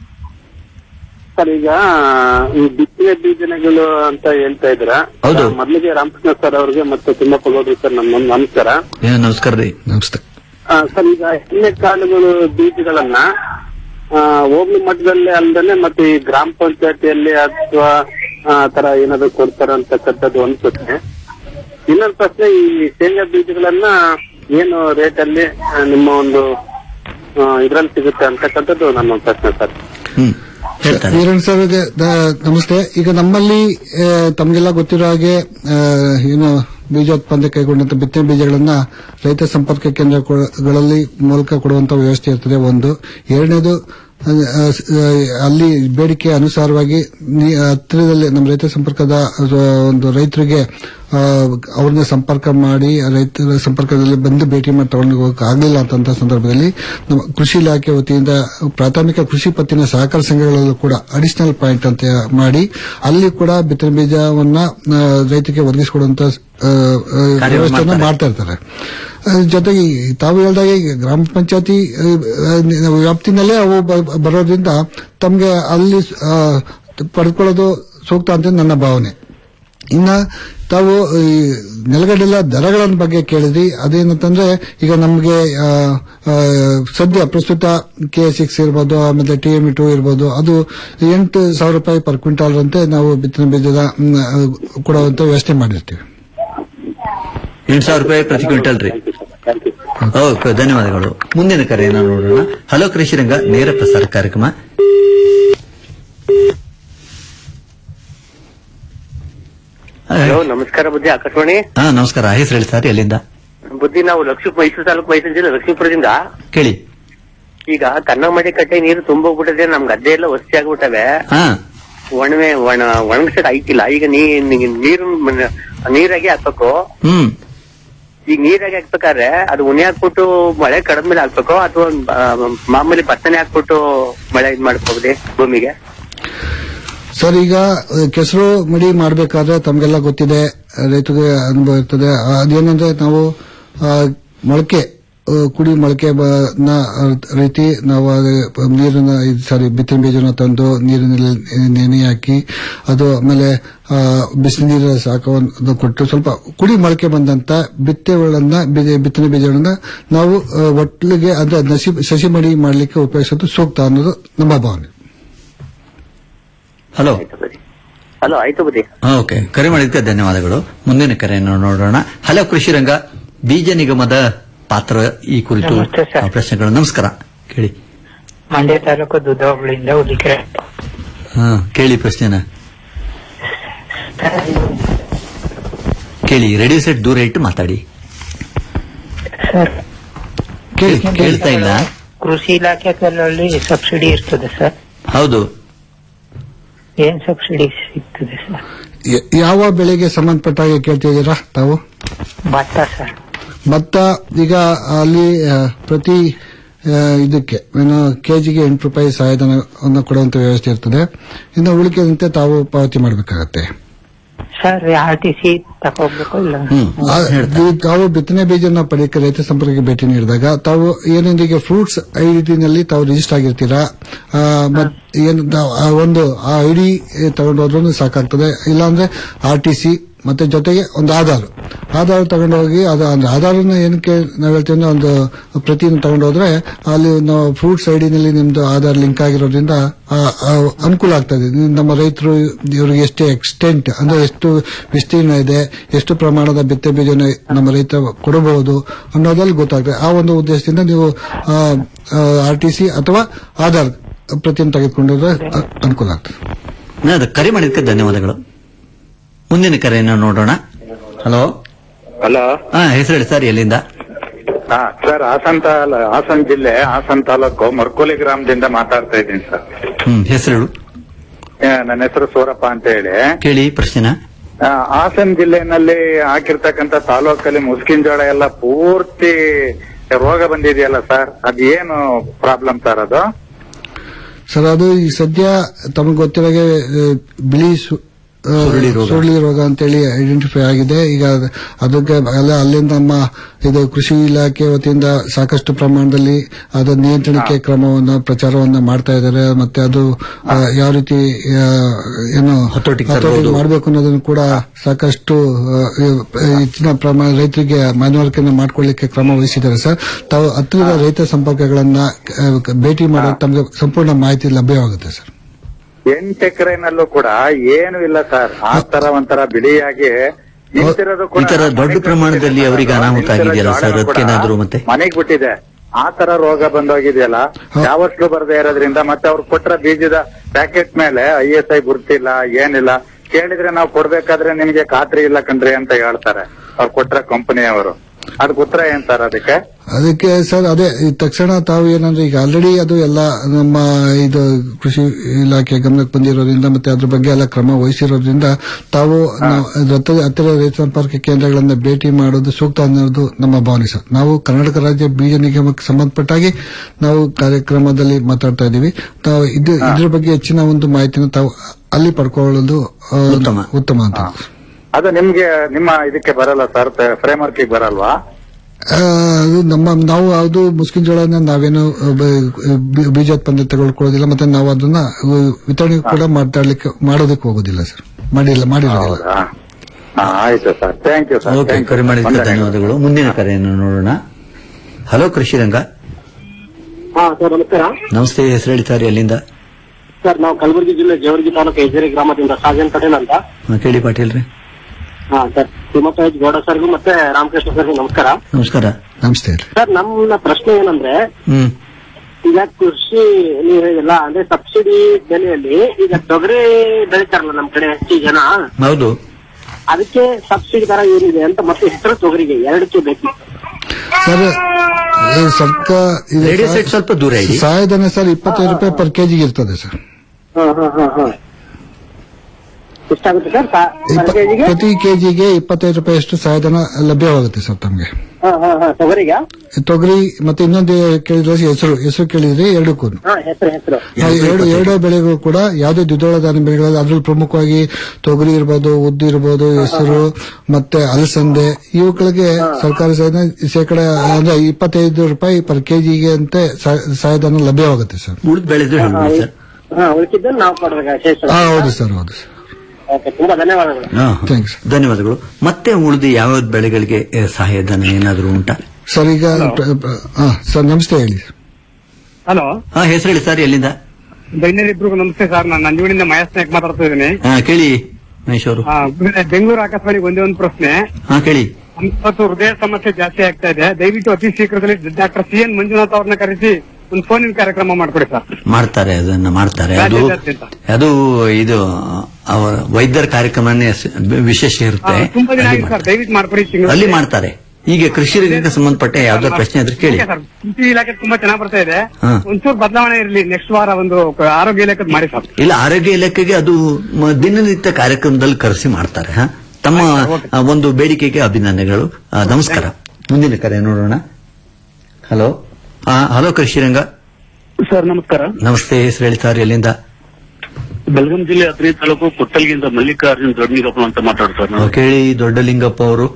ಸರ್ ಈಗ ಈ ಬಿತ್ತನೆ ಬೀಜನಗಳು ಅಂತ ಹೇಳ್ತಾ ಇದ್ರ ಹೌದು. ಮೊದಲಿಗೆ ರಾಮಕೃಷ್ಣ ಸರ್ ಅವ್ರಿಗೆ ಮತ್ತೆ ತಿಮ್ಮಪ್ಪ ಗೌಡ್ರು ಸರ್ ನಮ್ಮ ನಮಸ್ಕಾರ ಏ, ನಮಸ್ಕಾರ ರೀ ನಮಸ್ತೆ ಆ, ಸರ್ ಈಗ ಎಣ್ಣೆ ಕಾಳುಗಳು ಬೀಜಗಳನ್ನ ಆ, ಹೋಬಳಿ ಮಟ್ಟದಲ್ಲಿ ಅಲ್ಲದೆ ಮತ್ತೆ ಈ ಗ್ರಾಮ ಪಂಚಾಯತಿಯಲ್ಲಿ ಅಥವಾ ಆ ತರ ಏನಾದ್ರು ಕೊಡ್ತಾರ ಅಂತಕ್ಕಂಥದ್ದು ಅನ್ಸುತ್ತೆ ಇನ್ನೊಂದು ಪ್ರಶ್ನೆ ಈ ಶೇಂಗಾ ಬೀಜಗಳನ್ನ ಏನು ರೇಟ್ ಅಲ್ಲಿ ಆ, ನಿಮ್ಮ ಒಂದು ಇದ್ರಲ್ಲಿ ಸಿಗುತ್ತೆ ಅಂತಕ್ಕಂಥದ್ದು ನನ್ನ ಒಂದು ಪ್ರಶ್ನೆ ಸರ್ ಹ್ಮ್ ಹೇಳ್ತಾರೆ ವೀರಣ್ಣ ಸರ್ ಅವ್ರಿಗೆ ದ- ನಮಸ್ತೆ ಈಗ ನಮ್ಮಲ್ಲಿ ಆ, ತಮಗೆಲ್ಲ ಗೊತ್ತಿರೋ ಹಾಗೆ ಆ, ಏನು ಬೀಜೋತ್ಪನ್ನ ಕೈಗೊಂಡಂತ ಬಿತ್ತನೆ ಬೀಜಗಳನ್ನ ರೈತ ಸಂಪರ್ಕ ಕೇಂದ್ರಗಳಲ್ಲಿ ಮೂಲಕ ಕೊಡುವಂತ ವ್ಯವಸ್ಥೆ ಇರ್ತದೆ ಒಂದು ಎರಡನೇದು ಆ, ಆ, ಅಲ್ಲಿ ಬೇಡಿಕೆ ಅನುಸಾರವಾಗಿ ನೀ- ಹತ್ತಿರದಲ್ಲಿ ನಮ್ಮ ರೈತ ಸಂಪರ್ಕದ ಆ, ಒಂದು ರೈತರಿಗೆ ಆ, ಅವ್ರನ್ನ ಸಂಪರ್ಕ ಮಾಡಿ ರೈತರ ಸಂಪರ್ಕದಲ್ಲಿ ಬಂದು ಭೇಟಿ ಮಾಡಿ ತಗೊಂಡು ಹೋಗಕ್ಕೆ ಆಗಲಿಲ್ಲ ಅಂತ ಸಂದರ್ಭದಲ್ಲಿ ನಮ್ಮ ಕೃಷಿ ಇಲಾಖೆ ವತಿಯಿಂದ ಪ್ರಾಥಮಿಕ ಕೃಷಿ ಪತ್ತಿನ ಸಹಕಾರ ಸಂಘಗಳಲ್ಲೂ ಕೂಡ ಅಡಿಷನಲ್ ಪಾಯಿಂಟ್ ಅಂತ ಮಾಡಿ ಅಲ್ಲಿ ಕೂಡ ಬಿತ್ತನೆ ಬೀಜವನ್ನ ಆ, ರೈತರಿಗೆ ಒದಗಿಸಿಕೊಡುವಂತ ಆ, ಆ, ಕಾರ್ಯ ವ್ಯವಸ್ಥೆಯನ್ನ ಮಾಡ್ತಾರೆ. ಮಾಡ್ತಾ ಇರ್ತಾರೆ ಆ, ಜೊತೆಗೆ ಈ ತಾವು ಹೇಳಿದಾಗ ಈಗ ಗ್ರಾಮ ಪಂಚಾಯತಿ ವ್ಯಾಪ್ತಿನಲ್ಲೇ ಅವು ಬ- ಬರೋದ್ರಿಂದ ತಮಗೆ ಅಲ್ಲಿ ಆ, ಪಡ್ಕೊಳ್ಳೋದು ಸೂಕ್ತ ಅಂತ ನನ್ನ ಭಾವನೆ ಇನ್ನ ತಾವು ಈ ನೆಲಗಡಲ ದರಗಳ ಬಗ್ಗೆ ಕೇಳಿದ್ರಿ ಅದೇನಂತಂದ್ರೆ ಈಗ ನಮಗೆ ಆ, ಆ, ಸದ್ಯ ಪ್ರಸ್ತುತ ಕೆ ಸಿಕ್ಸ್ ಇರ್ಬೋದು ಆಮೇಲೆ ಟಿ ಎಂ ಟೂ ಇರ್ಬೋದು ಅದು ಎಂಟು ಸಾವಿರ ರೂಪಾಯಿ ಪರ್ ಕ್ವಿಂಟಾಲ್ ಅಂತೆ ನಾವು ಬಿತ್ತನೆ ಬೀಜದ ಮ್, ಆ, ಕೊಡುವಂತ ವ್ಯವಸ್ಥೆ ಮಾಡಿರ್ತೀವಿ ಎಂಟು ಸಾವಿರ ರೂಪಾಯಿ ಪ್ರತಿ ಕ್ವಿಂಟಲ್ ರೀ ಥ್ಯಾಂಕ್ ಯು ಓಕೆ ಧನ್ಯವಾದಗಳು ಮುಂದಿನ ಕರೆಯನ್ನು ನೋಡೋಣ ಹಲೋ ಕೃಷಿ ರಂಗ ನೇರ ಪ್ರಸಾರ ಕಾರ್ಯಕ್ರಮ ನಮಸ್ಕಾರ ಬುದ್ಧಿ ಆಕಾಶವಾಣಿ ಹಾ ನಮಸ್ಕಾರ ಹೆಸರು ಹೇಳಿ ಸರ್ ಎಲ್ಲಿಂದ ಬುದ್ಧಿ ನಾವು ಲಕ್ಷ್ಮೀ ಮೈಸೂರು ತಾಲೂಕು ಮೈಸೂರು ಜಿಲ್ಲೆ ಲಕ್ಷ್ಮೀಪುರದಿಂದ ಕೇಳಿ ಈಗ ಕನ್ನಂಬಾಡಿ ಕಟ್ಟೆ ನೀರು ತುಂಬೋಗ್ಬಿಟ್ಟಿದೆ ನಮ್ ಗದ್ದೆ ಎಲ್ಲ ವಸ್ತಿ ಆಗ್ಬಿಟ್ಟವೆ ಹಾ ಒಣವೆ ಒಣ ಒಣಗಿಸಕ್ ಆಯ್ತಿಲ್ಲ ಈಗ ನೀ ನೀ- ನೀರು ಮ- ನೀರಾಗೆ ಹಾಕ್ಬೇಕು ಹ್ಮ್ ಈಗ ನೀರಾಗೆ ಹಾಕ್ಬೇಕಾದ್ರೆ ಅದು ಉಣೆ ಹಾಕ್ಬಿಟ್ಟು ಮಳೆ ಕಡಿದ್ಮೇಲೆ ಹಾಕ್ಬೇಕು ಅಥವಾ ಮಾಮೂಲಿ ಭತ್ತನೆ ಹಾಕ್ಬಿಟ್ಟು ಮಳೆ ಇದ್ ಮಾಡ್ಕೋಬೋದೇ ಭೂಮಿಗೆ ಸರ್ ಈಗ ಅಹ್, ಕೆಸರು ಮಡಿ ಮಾಡಬೇಕಾದ್ರೆ ತಮಗೆಲ್ಲ ಗೊತ್ತಿದೆ ರೈತರಿಗೆ ಅನುಭವ ಇರ್ತದೆ ಆ, ಅದೇನಂದ್ರೆ ನಾವು ಆ, ಮೊಳಕೆ ಅಹ್, ಕುಡಿ ಮೊಳಕೆ ಬ- ನ ಅಹ್, ರೀತಿ ನಾವು ಅದು ನೀರನ್ನ ಸಾರಿ ಬಿತ್ತನೆ ಬೀಜನ ತಂದು ನೀರಿನಲ್ಲಿ ನೆನೆ ಹಾಕಿ ಅದು ಆಮೇಲೆ ಆ, ಬಿಸಿ ನೀರ ಶಾಖವನ್ನು ಕೊಟ್ಟು ಸ್ವಲ್ಪ ಕುಡಿ ಮೊಳಕೆ ಬಂದಂತ ಬಿತ್ತೆಗಳನ್ನ ಬೀಜ- ಬಿತ್ತನೆ ಬೀಜಗಳನ್ನ ನಾವು ಅಹ್, ಒಟ್ಲಿಗೆ ಅಂದ್ರೆ ನಸಿ ಸಸಿ ಮಡಿ ಮಾಡಲಿಕ್ಕೆ ಉಪಯೋಗಿಸೋದು ಸೂಕ್ತ ಅನ್ನೋದು ನಮ್ಮ ಭಾವನೆ ಹಲೋ ಆಯ್ತು ಬುದ್ಧಿ ಹಲೋ ಆಯ್ತು ಬುದ್ಧಿ ಓಕೆ ಕರೆ ಮಾಡಿದ್ದಕ್ಕೆ ಧನ್ಯವಾದಗಳು ಮುಂದಿನ ಕರೆಯನ್ನು ನೋಡೋಣ ಹಲೋ ಕೃಷಿ ರಂಗ ಬೀಜ ನಿಗಮದ ಪಾತ್ರ ಈ ಕುರಿತು ನಮಸ್ತೆ ಸರ್. ಆ ಪ್ರಶ್ನೆಗಳು ನಮಸ್ಕಾರ ಕೇಳಿ ಮಂಡ್ಯ ತಾಲೂಕು ದುದ್ದ ಹೋಬಳಿಯಿಂದ ಉದಿಕೆರೆ ಹಾ ಕೇಳಿ ಪ್ರಶ್ನೆನ ಕೇಳಿ ರೇಡಿಯೋ ಸೆಟ್ ದೂರ ಇಟ್ಟು ಮಾತಾಡಿ ಸರ್ ಕೇಳಿ ಕೇಳ್ತಾ ಇಲ್ಲ ಕೃಷಿ ಇಲಾಖೆಗಳಲ್ಲಿ ಸಬ್ಸಿಡಿ ಇರ್ತದೆ ಸರ್ ಹೌದು ಏನ್ ಸಬ್ಸಿಡಿ ಸಿಗ್ತದೆ ಸರ್ ಯ- ಯಾವ ಬೆಳೆಗೆ ಸಂಬಂಧಪಟ್ಟ ಹಾಗೆ ಕೇಳ್ತಿದ್ದೀರಾ ತಾವು ಭತ್ತ ಸರ್ ಭತ್ತ ಈಗ ಅಲ್ಲಿ ಆ, ಪ್ರತಿ ಆ, ಇದಕ್ಕೆ ಏನು ಕೆಜಿಗೆ ಎಂಟು ರೂಪಾಯಿ ಸಹಾಯಧನವನ್ನು ಕೊಡುವಂತ ವ್ಯವಸ್ಥೆ ಇರ್ತದೆ ಇನ್ನು ಉಳಿಕೆದಂತೆ ತಾವು ಪಾವತಿ ಮಾಡಬೇಕಾಗತ್ತೆ ಸರ್ ಆರ್ ಟಿ ಸಿ ತಗೋಬೇಕು ಇಲ್ಲ ಹ್ಮ್ ಆ, ಹೇಳ್ತಾ. ಈ ತಾವು ಬಿತ್ತನೆ ಬೀಜನ ಪಡೆಯಕ್ಕೆ ರೈತ ಸಂಪರ್ಕಕ್ಕೆ ಭೇಟಿ ನೀಡಿದಾಗ ತಾವು ಏನೇನು ಈಗ ಫ್ರೂಟ್ಸ್ ಐಡಿನಲ್ಲಿ ತಾವು ರಿಜಿಸ್ಟರ್ ಆಗಿರ್ತೀರಾ ಆ, ಮತ್ ಏನು ತಾವ್ ಆ ಒಂದು ಆ ಐಡಿ ತಗೊಂಡೋದ್ರೂ ಸಾಕಾಗ್ತದೆ ಇಲ್ಲಾಂದ್ರೆ ಆರ್ ಟಿ ಸಿ ಮತ್ತೆ ಜೊತೆಗೆ ಒಂದು ಆಧಾರ್ ಆಧಾರ್ ತಗೊಂಡೋಗಿ ಅದು ಅಂದ್ರೆ ಆಧಾರನ ಏನಕ್ಕೆ ನಾವು ಹೇಳ್ತೀವಿ ಅಂದ್ರೆ ಒಂದು ಪ್ರತಿಯನ್ನು ತಗೊಂಡೋದ್ರೆ ಅಲ್ಲಿ ನಾವು ಫ್ರೂಟ್ಸ್ ಐಡಿನಲ್ಲಿ ನಿಮ್ದು ಆಧಾರ್ ಲಿಂಕ್ ಆಗಿರೋದ್ರಿಂದ ಆ, ಆ, ಅನುಕೂಲ ಆಗ್ತದೆ ನೀವು ನಮ್ಮ ರೈತರು ಇವರಿಗೆ ಎಷ್ಟು ಎಕ್ಸ್ಟೆಂಟ್ ಅಂದ್ರೆ ಎಷ್ಟು ವಿಸ್ತೀರ್ಣ ಇದೆ ಎಷ್ಟು ಪ್ರಮಾಣದ ಬಿತ್ತೆ ಬೀಜನ ನಮ್ಮ ರೈತ ಕೊಡಬಹುದು ಅನ್ನೋದ್ರಲ್ಲಿ ಗೊತ್ತಾಗ್ತದೆ ಆ ಒಂದು ಉದ್ದೇಶದಿಂದ ನೀವು ಆರ್ ಟಿ ಸಿ ಅಥವಾ ಆಧಾರ್ ಪ್ರತಿಯನ್ನು ತೆಗೆದುಕೊಂಡ್ರೆ ಅ- ಅನುಕೂಲ ಆಗ್ತದೆ ಅದು ಕರೆ ಮಾಡಿದ್ದಕ್ಕೆ ಧನ್ಯವಾದಗಳು ಮುಂದಿನ ಕರೆಯನ್ನು ನೋಡೋಣ ಹಲೋ ಹಲೋ ಹಾ ಹೆಸರು ಹೇಳಿ ಸರ್ ಎಲ್ಲಿಂದ ಹಾ ಸರ್ ಹಾಸನ್ ತಾಲ ಹಾಸನ್ ಜಿಲ್ಲೆ ಹಾಸನ್ ತಾಲೂಕು ಮರ್ಕೋಲಿ ಗ್ರಾಮದಿಂದ ಮಾತಾಡ್ತಾ ಇದ್ದೀನಿ ಸರ್ ಹ್ಮ್ ಹೆಸರು ಹೇಳು ಆ, ನನ್ನ ಹೆಸರು ಸೂರಪ್ಪ ಅಂತ ಹೇಳಿ ಕೇಳಿ ಪ್ರಶ್ನೆನ ಆ, ಹಾಸನ್ ಜಿಲ್ಲೆನಲ್ಲಿ ಹಾಕಿರ್ತಕ್ಕಂತ ತಾಲೂಕಲ್ಲಿ ಮುಸ್ಕಿನ್ ಜೋಳ ಎಲ್ಲ ಪೂರ್ತಿ ರೋಗ ಬಂದಿದೆಯಲ್ಲ ಸರ್ ಅದೇನು ಪ್ರಾಬ್ಲಮ್ ಸರ್ ಅದು ಸರ್ ಅದು ಈ ಸದ್ಯ ತಮಗೆ ಗೊತ್ತಿರೋಗೆ ಆ, ಬಿಳಿ ಸು- ಆ, ಸುರುಳಿ ರೋಗ. ಸುರುಳಿ ರೋಗ ಅಂತೇಳಿ ಐಡೆಂಟಿಫೈ ಆಗಿದೆ ಈಗ ಅದ್- ಅದಕ್ಕೆ ಅಲ್ಲ ಅಲ್ಲಿಂದ ನಮ್ಮ ಇದು ಕೃಷಿ ಇಲಾಖೆ ವತಿಯಿಂದ ಸಾಕಷ್ಟು ಪ್ರಮಾಣದಲ್ಲಿ ಅದರ ನಿಯಂತ್ರಣಕ್ಕೆ ಕ್ರಮವನ್ನ ಪ್ರಚಾರವನ್ನ ಮಾಡ್ತಾ ಇದ್ದಾರೆ ಮತ್ತೆ ಅದು ಆ, ಯಾವ ರೀತಿ ಆ, ಏನು ಹತೋಟಿಗೆ ಹತೋಟಿ ತರ್ಬೋದು. ಮಾಡಬೇಕು ಅನ್ನೋದನ್ನು ಕೂಡ ಸಾಕಷ್ಟು ಆ, ಹೆಚ್ಚಿನ ಪ್ರಮಾಣ ರೈತರಿಗೆ ಮನವರಿಕೆಯನ್ನು ಮಾಡ್ಕೊಳ್ಳಿಕ್ಕೆ ಕ್ರಮ ವಹಿಸಿದ್ದಾರೆ ಸರ್ ತಾವು ಹತ್ತಿರದ ರೈತ ಸಂಪರ್ಕಗಳನ್ನ ಆ, ಭೇಟಿ ಮಾಡೋದು ತಮಗೆ ಸಂಪೂರ್ಣ ಮಾಹಿತಿ ಲಭ್ಯವಾಗುತ್ತೆ ಸರ್ ಎಂಟು ಎಕರೆನಲ್ಲೂ ಕೂಡ ಏನು ಇಲ್ಲ ಸರ್ ಆ ತರ ಒಂಥರ ಬಿಳಿಯಾಗಿ ನಿಂತಿರೋದು ಕೂಡ ಈ ತರ ದೊಡ್ಡ ಮನೆಗ್ ಪ್ರಮಾಣದಲ್ಲಿ ಬಿಟ್ಟಿದೆ ಅವರಿಗೆ ಸರ್. ಅನಾಹುತ ನಿಂತಿರೋ ಆಗಿದೆಯಲ್ಲ ಸರ್, ಜೋಳನೂ ಕೂಡ ಅದಕ್ಕೇನಾದ್ರೂ ಮತ್ತೆ? ಮನೆಗ್ ಬಿಟ್ಟಿದೆ ಆ ತರ ರೋಗ ಬಂದೋಗಿದೆಯಲ್ಲ ಯಾವಷ್ಟು ಬರದೇ ಇರೋದ್ರಿಂದ ಮತ್ತೆ ಅವ್ರು ಕೊಟ್ರ ಬೀಜದ ಪ್ಯಾಕೆಟ್ ಮೇಲೆ ಐ ಎಸ್ ಐ ಗುರ್ತಿಲ್ಲ ಏನಿಲ್ಲ ಕೇಳಿದ್ರೆ ನಾವು ಕೊಡ್ಬೇಕಾದ್ರೆ ನಿಮ್ಗೆ ಖಾತ್ರಿ ಇಲ್ಲ ಕಣ್ರಿ ಅಂತ ಹೇಳ್ತಾರೆ ಅವ್ರು ಕೊಟ್ರ ಕಂಪನಿಯವರು ಅದಕ್ಕೆ ಉತ್ತರ ಏನ್ ಸರ್ ಅದಕ್ಕೆ ಅದಕ್ಕೆ ಸರ್ ಅದೇ ಈ ತಕ್ಷಣ ತಾವು ಏನಂದ್ರೆ ಈಗ ಆಲ್ರೆಡಿ ಅದು ಎಲ್ಲ ನಮ್ಮ ಇದು ಕೃಷಿ ಇಲಾಖೆ ಗಮನಕ್ಕೆ ಬಂದಿರೋದ್ರಿಂದ ಮತ್ತೆ ಅದ್ರ ಬಗ್ಗೆ ಎಲ್ಲ ಕ್ರಮ ವಹಿಸಿರೋದ್ರಿಂದ ತಾವು ನಾವು ಹತ್ತಿರ ಹತ್ತಿರ ರೈತ ಸಂಪರ್ಕ ಕೇಂದ್ರಗಳನ್ನ ಭೇಟಿ ಮಾಡೋದು ಸೂಕ್ತ ಅನ್ನೋದು ನಮ್ಮ ಭಾವನೆ ಸರ್ ನಾವು ಕರ್ನಾಟಕ ರಾಜ್ಯ ಬೀಜ ನಿಗಮಕ್ಕೆ ಸಂಬಂಧಪಟ್ಟಾಗಿ ನಾವು ಕಾರ್ಯಕ್ರಮದಲ್ಲಿ ಮಾತಾಡ್ತಾ ಇದ್ದೀವಿ ತಾವು ಇದು ಇದ್ರ ಬಗ್ಗೆ ಹೆಚ್ಚಿನ ಒಂದು ಮಾಹಿತಿನ ತಾವು ಅಲ್ಲಿ ಪಡ್ಕೊಳ್ಳೋದು ಆ, ಉತ್ತಮ. ಉತ್ತಮ ಅಂತ ಅದು ನಿಮ್ಗೆ ನಿಮ್ಮ ಇದಕ್ಕೆ ಬರಲ್ಲ ಸರ್ ಫ್ರೇಮ್ ವರ್ಕ್ ಬರಲ್ವಾ ಆ, ಅದು ನಮ್ಮ ನಾವು ಅದು ಮುಸ್ಕಿನ್ ಜೋಳನ ನಾವೇನು ಆ, ಬ- ಬಿ- ಬೀಜೋತ್ಪನ್ನ ತಗೊಳ್ಕೊಳ್ಳೋದಿಲ್ಲ ಮತ್ತೆ ನಾವು ಅದನ್ನ ಆ, ವಿತರಣೆ ಕೂಡ ಮಾತಾಡ್ಲಿಕ್ಕೆ ಮಾಡೋದಕ್ಕೆ ಹೋಗೋದಿಲ್ಲ ಸರ್ ಮಾಡಿಲ್ಲ ಮಾಡಿರೋದಿಲ್ಲ ಹೌದಾ ಹಾ, ಆಯ್ತು sir thank you sir okay thank you. ಕರೆ ಮಾಡಿದ್ದಕ್ಕೆ ವಂದನೆಗಳು. ಧನ್ಯವಾದಗಳು ಮುಂದಿನ ಕರೆಯನ್ನು ನೋಡೋಣ ಹಲೋ ಕೃಷಿ ರಂಗ ಹಾ ಸರ್ ನಮಸ್ಕಾರ ನಮಸ್ತೆ ಹೆಸರು ಹೇಳಿ ಸರ್ ಎಲ್ಲಿಂದ ಸರ್ ನಾವು ಕಲಬುರಗಿ ಜಿಲ್ಲೆ ಜೇವರ್ಗಿ ತಾಲೂಕು ಹೆಜೇರಿ ಗ್ರಾಮದಿಂದ ಸಾಜನ್ ಪಟೇಲ್ ಅಂತ ಹಾ, ಕೇಳಿ ಪಾಟೀಲ್ ರೀ ಹಾ ಸರ್ ತಿಮ್ಮಪ್ಪ ಎಚ್ ಗೌಡ ಸರ್ಗೂ ಮತ್ತೆ ರಾಮಕೃಷ್ಣ ಸರ್ಗೂ ನಮಸ್ಕಾರ ನಮಸ್ಕಾರ ನಮಸ್ತೆ ಹೇಳ್ರಿ ಸರ್ ನಮ್ಮ ಪ್ರಶ್ನೆ ಏನಂದ್ರೆ ಹ್ಮ್ ಈಗ ಕೃಷಿ ನೀವು ಹೇಳಿಲ್ಲ ಅಂದ್ರೆ ಸಬ್ಸಿಡಿ ಬೆಲೆಯಲ್ಲಿ ಈಗ ತೊಗರಿ ಬೆಳಿತಾರಲ್ಲ ನಮ್ ಕಡೆ ಹೆಚ್ಚು ಜನ ಹೌದು ಅದಕ್ಕೆ ಸಬ್ಸಿಡಿ ದರ ಏನಿದೆ ಅಂತ ಮತ್ತೆ ಹೆಸರು ತೊಗರಿಗೆ ಎರಡಕ್ಕೆ ಬೇಕು ಸರ್ ಈ ಸರ್ಕಾರ ಇದು ರೇಡಿಯೋ ಸೆಟ್ ಸ್ವಲ್ಪ ದೂರ ಇಡಿ. ಸಹಾಯಧನ ಸರ್ ಇಪ್ಪತ್ತೈದು ರೂಪಾಯಿ ಪರ್ ಕೆಜಿಗೆ ಇರ್ತದೆ ಸರ್ ಹಾ ಹಾ ಹಾ ಹಾ ಎಷ್ಟಾಗುತ್ತೆ ಸರ್ ಪರ್ ಇಪ್ಪ- ಕೆಜಿಗೆ ಪ್ರತಿ ಕೆಜಿಗೆ ಇಪ್ಪತ್ತೈದು ರೂಪಾಯಿ ಅಷ್ಟು ಸಹಾಯಧನ ಲಭ್ಯವಾಗುತ್ತೆ ಸರ್ ತಮಗೆ ಹಾ ಹಾ ಹಾ ತೊಗರಿಗೆ ತೊಗರಿ ಮತ್ತೆ ಇನ್ನೊಂದು ಕೇಳಿದ್ರೆ ಹೆಸರು ಹೆಸರು ಕೇಳಿದ್ರೆ ಎರಡಕ್ಕೂ ಹಾ ಹೆಸರು ಹೆಸರು ಆ ಎರಡು ಎರಡು ಬೆಳೆಗೂ ಕೂಡ ಯಾವುದೇ ದ್ವಿದಳ ಧಾನ್ಯ ಬೆಳೆಗಳಲ್ಲಿ ಅದ್ರಲ್ಲಿ ಪ್ರಮುಖವಾಗಿ ತೊಗರಿ ಇರ್ಬೋದು ಉದ್ದು ಇರ್ಬೋದು ಹೆಸರು ಮತ್ತೆ ಅಲಸಂದೆ ಇವುಗಳಿಗೆ ಸರ್ಕಾರ ಸಹಾಯಧನ ಶೇಕಡ ಅಂದ್ರೆ ಇಪ್ಪತ್ತೈದು ರೂಪಾಯಿ ಪರ್ ಕೆಜಿಗೆ ಅಂತ ಸಹ- ಸಹಾಯಧನ ಲಭ್ಯವಾಗುತ್ತೆ ಸರ್ ಉಳಿದ ಬೆಳೆದು ಹೇಳ್ಬಿಡಿ ಸರ್ ಹಾ ಉಳಿಕಿದ್ದನ್ನು ನಾವು ಕೊಡ್ಬೇಕು ಹಾ ಹೌದು ಸರ್ ಹೌದು ಸರ್ ಓಕೆ ತುಂಬಾ ಧನ್ಯವಾದಗಳು ಹಾ, Thanks. ಧನ್ಯವಾದಗಳು ಮತ್ತೆ ಉಳಿದು ಯಾವ ಬೆಳೆಗಳಿಗೆ ಏ, ಸಹಾಯಧನ ಏನಾದರೂ ಉಂಟಾ ಸರ್ ಈಗ ಹಾ ಸರ್ ನಮಸ್ತೆ ಹೇಳಿ ಹಲೋ ಹಾ ಹೆಸರು ಹೇಳಿ ಸರ್ ಎಲ್ಲಿಂದ ಇಬ್ರಿಗೂ ನಮಸ್ತೆ ಸರ್ ನಾನು ನಂಜುವಿನಿಂದ ಮಹೇಶ್ ನಾಯಕ್ ಮಾತಾಡ್ತಾ ಇದ್ದೀನಿ ಹಾ ಕೇಳಿ ಮಹೇಶ್ ಅವರು ಆ, ಬೆಂಗಳೂರು ಆಕಾಶವಾಣಿಗೆ ಒಂದೇ ಒಂದು ಪ್ರಶ್ನೆ ಹಾ ಕೇಳಿ ಇವತ್ತು ಹೃದಯ ಸಮಸ್ಯೆ ಜಾಸ್ತಿ ಆಗ್ತಾ ಇದೆ ದಯವಿಟ್ಟು ಅತಿ ಶೀಘ್ರದಲ್ಲಿ ಡಾಕ್ಟರ್ ಸಿ ಎನ್ ಮಂಜುನಾಥ್ ಅವ್ರನ್ನ ಕರೆಸಿ ಒಂದು ಫೋನಿನ ಕಾರ್ಯಕ್ರಮ ಮಾಡ್ಕೊಡಿ ಸರ್ ಮಾಡ್ತಾರೆ ಅದನ್ನ ಮಾಡ್ತಾರೆ ಅದು ರಾಜ್ಯಾದ್ಯಂತ ಅಂತ. ಅದು ಇದು ಅವರ ವೈದ್ಯರ ಕಾರ್ಯಕ್ರಮನೇ ಸ- ವಿಶೇಷ ಆ, ಇರುತ್ತೆ ತುಂಬಾ ದಿನ ಅಲ್ಲಿ ಆಗಿದೆ ಸರ್ ದಯವಿಟ್ಟು ಮಾಡ್ಕೊಡಿ ತಿಂಗಳು ಅಲ್ಲಿ ಮಾಡ್ತಾರೆ ಈಗ ಕೃಷಿ ರಂಗಕ್ಕೆ ಸಂಬಂಧಪಟ್ಟ ಯಾವ್ದಾದ್ರು ಪ್ರಶ್ನೆ ಆದ್ರೆ ಕೇಳಿ ಓಕೆ ಸರ್ ಕೃಷಿ ಇಲಾಖೆ ತುಂಬಾ ಚೆನ್ನಾಗಿ ಬರ್ತಾ ಇದೆ ಹಾ. ಒಂಚೂರು ಬದಲಾವಣೆ ಇರಲಿ ನೆಕ್ಸ್ಟ್ ವಾರ ಒಂದು ಕ- ಆರೋಗ್ಯ ಇಲಾಖೆ ಮಾಡಿ ಸರ್ ಇಲ್ಲ ಆರೋಗ್ಯ ಇಲಾಖೆಗೆ ಅದು ಮ- ದಿನನಿತ್ಯ ಕಾರ್ಯಕ್ರಮದಲ್ಲಿ ಕರೆಸಿ ಮಾಡ್ತಾರೆ ಹ? ತಮ್ಮ ಆ, ಒಂದು ಬೇಡಿಕೆಗೆ ಅಭಿನಂದನೆಗಳು ಆ, ನಮಸ್ಕಾರ ಮುಂದಿನ ಕರೆ ನೋಡೋಣ ಹಲೋ ಹಲೋ ಕೃಷಿರಂಗ ಸರ್ ನಮಸ್ಕಾರ ನಮಸ್ತೆ ಹೆಸರು ಹೇಳಿ ಸರ್ ಎಲ್ಲಿಂದ ಬೆಳಗಾಂ ಜಿಲ್ಲೆ ಹತ್ತನೇ ತಾಲೂಕು ಕೊಟ್ಟಲ್ಗಿಂದ ಮಲ್ಲಿಕಾರ್ಜುನ್ ದೊಡ್ಡನಿಗಪ್ಪ ಅಂತ ಮಾತಾಡ್ತಾರೆ ಸರ್ ನಾನು. ಕೇಳಿ ದೊಡ್ಡಲಿಂಗಪ್ಪ ಅವರು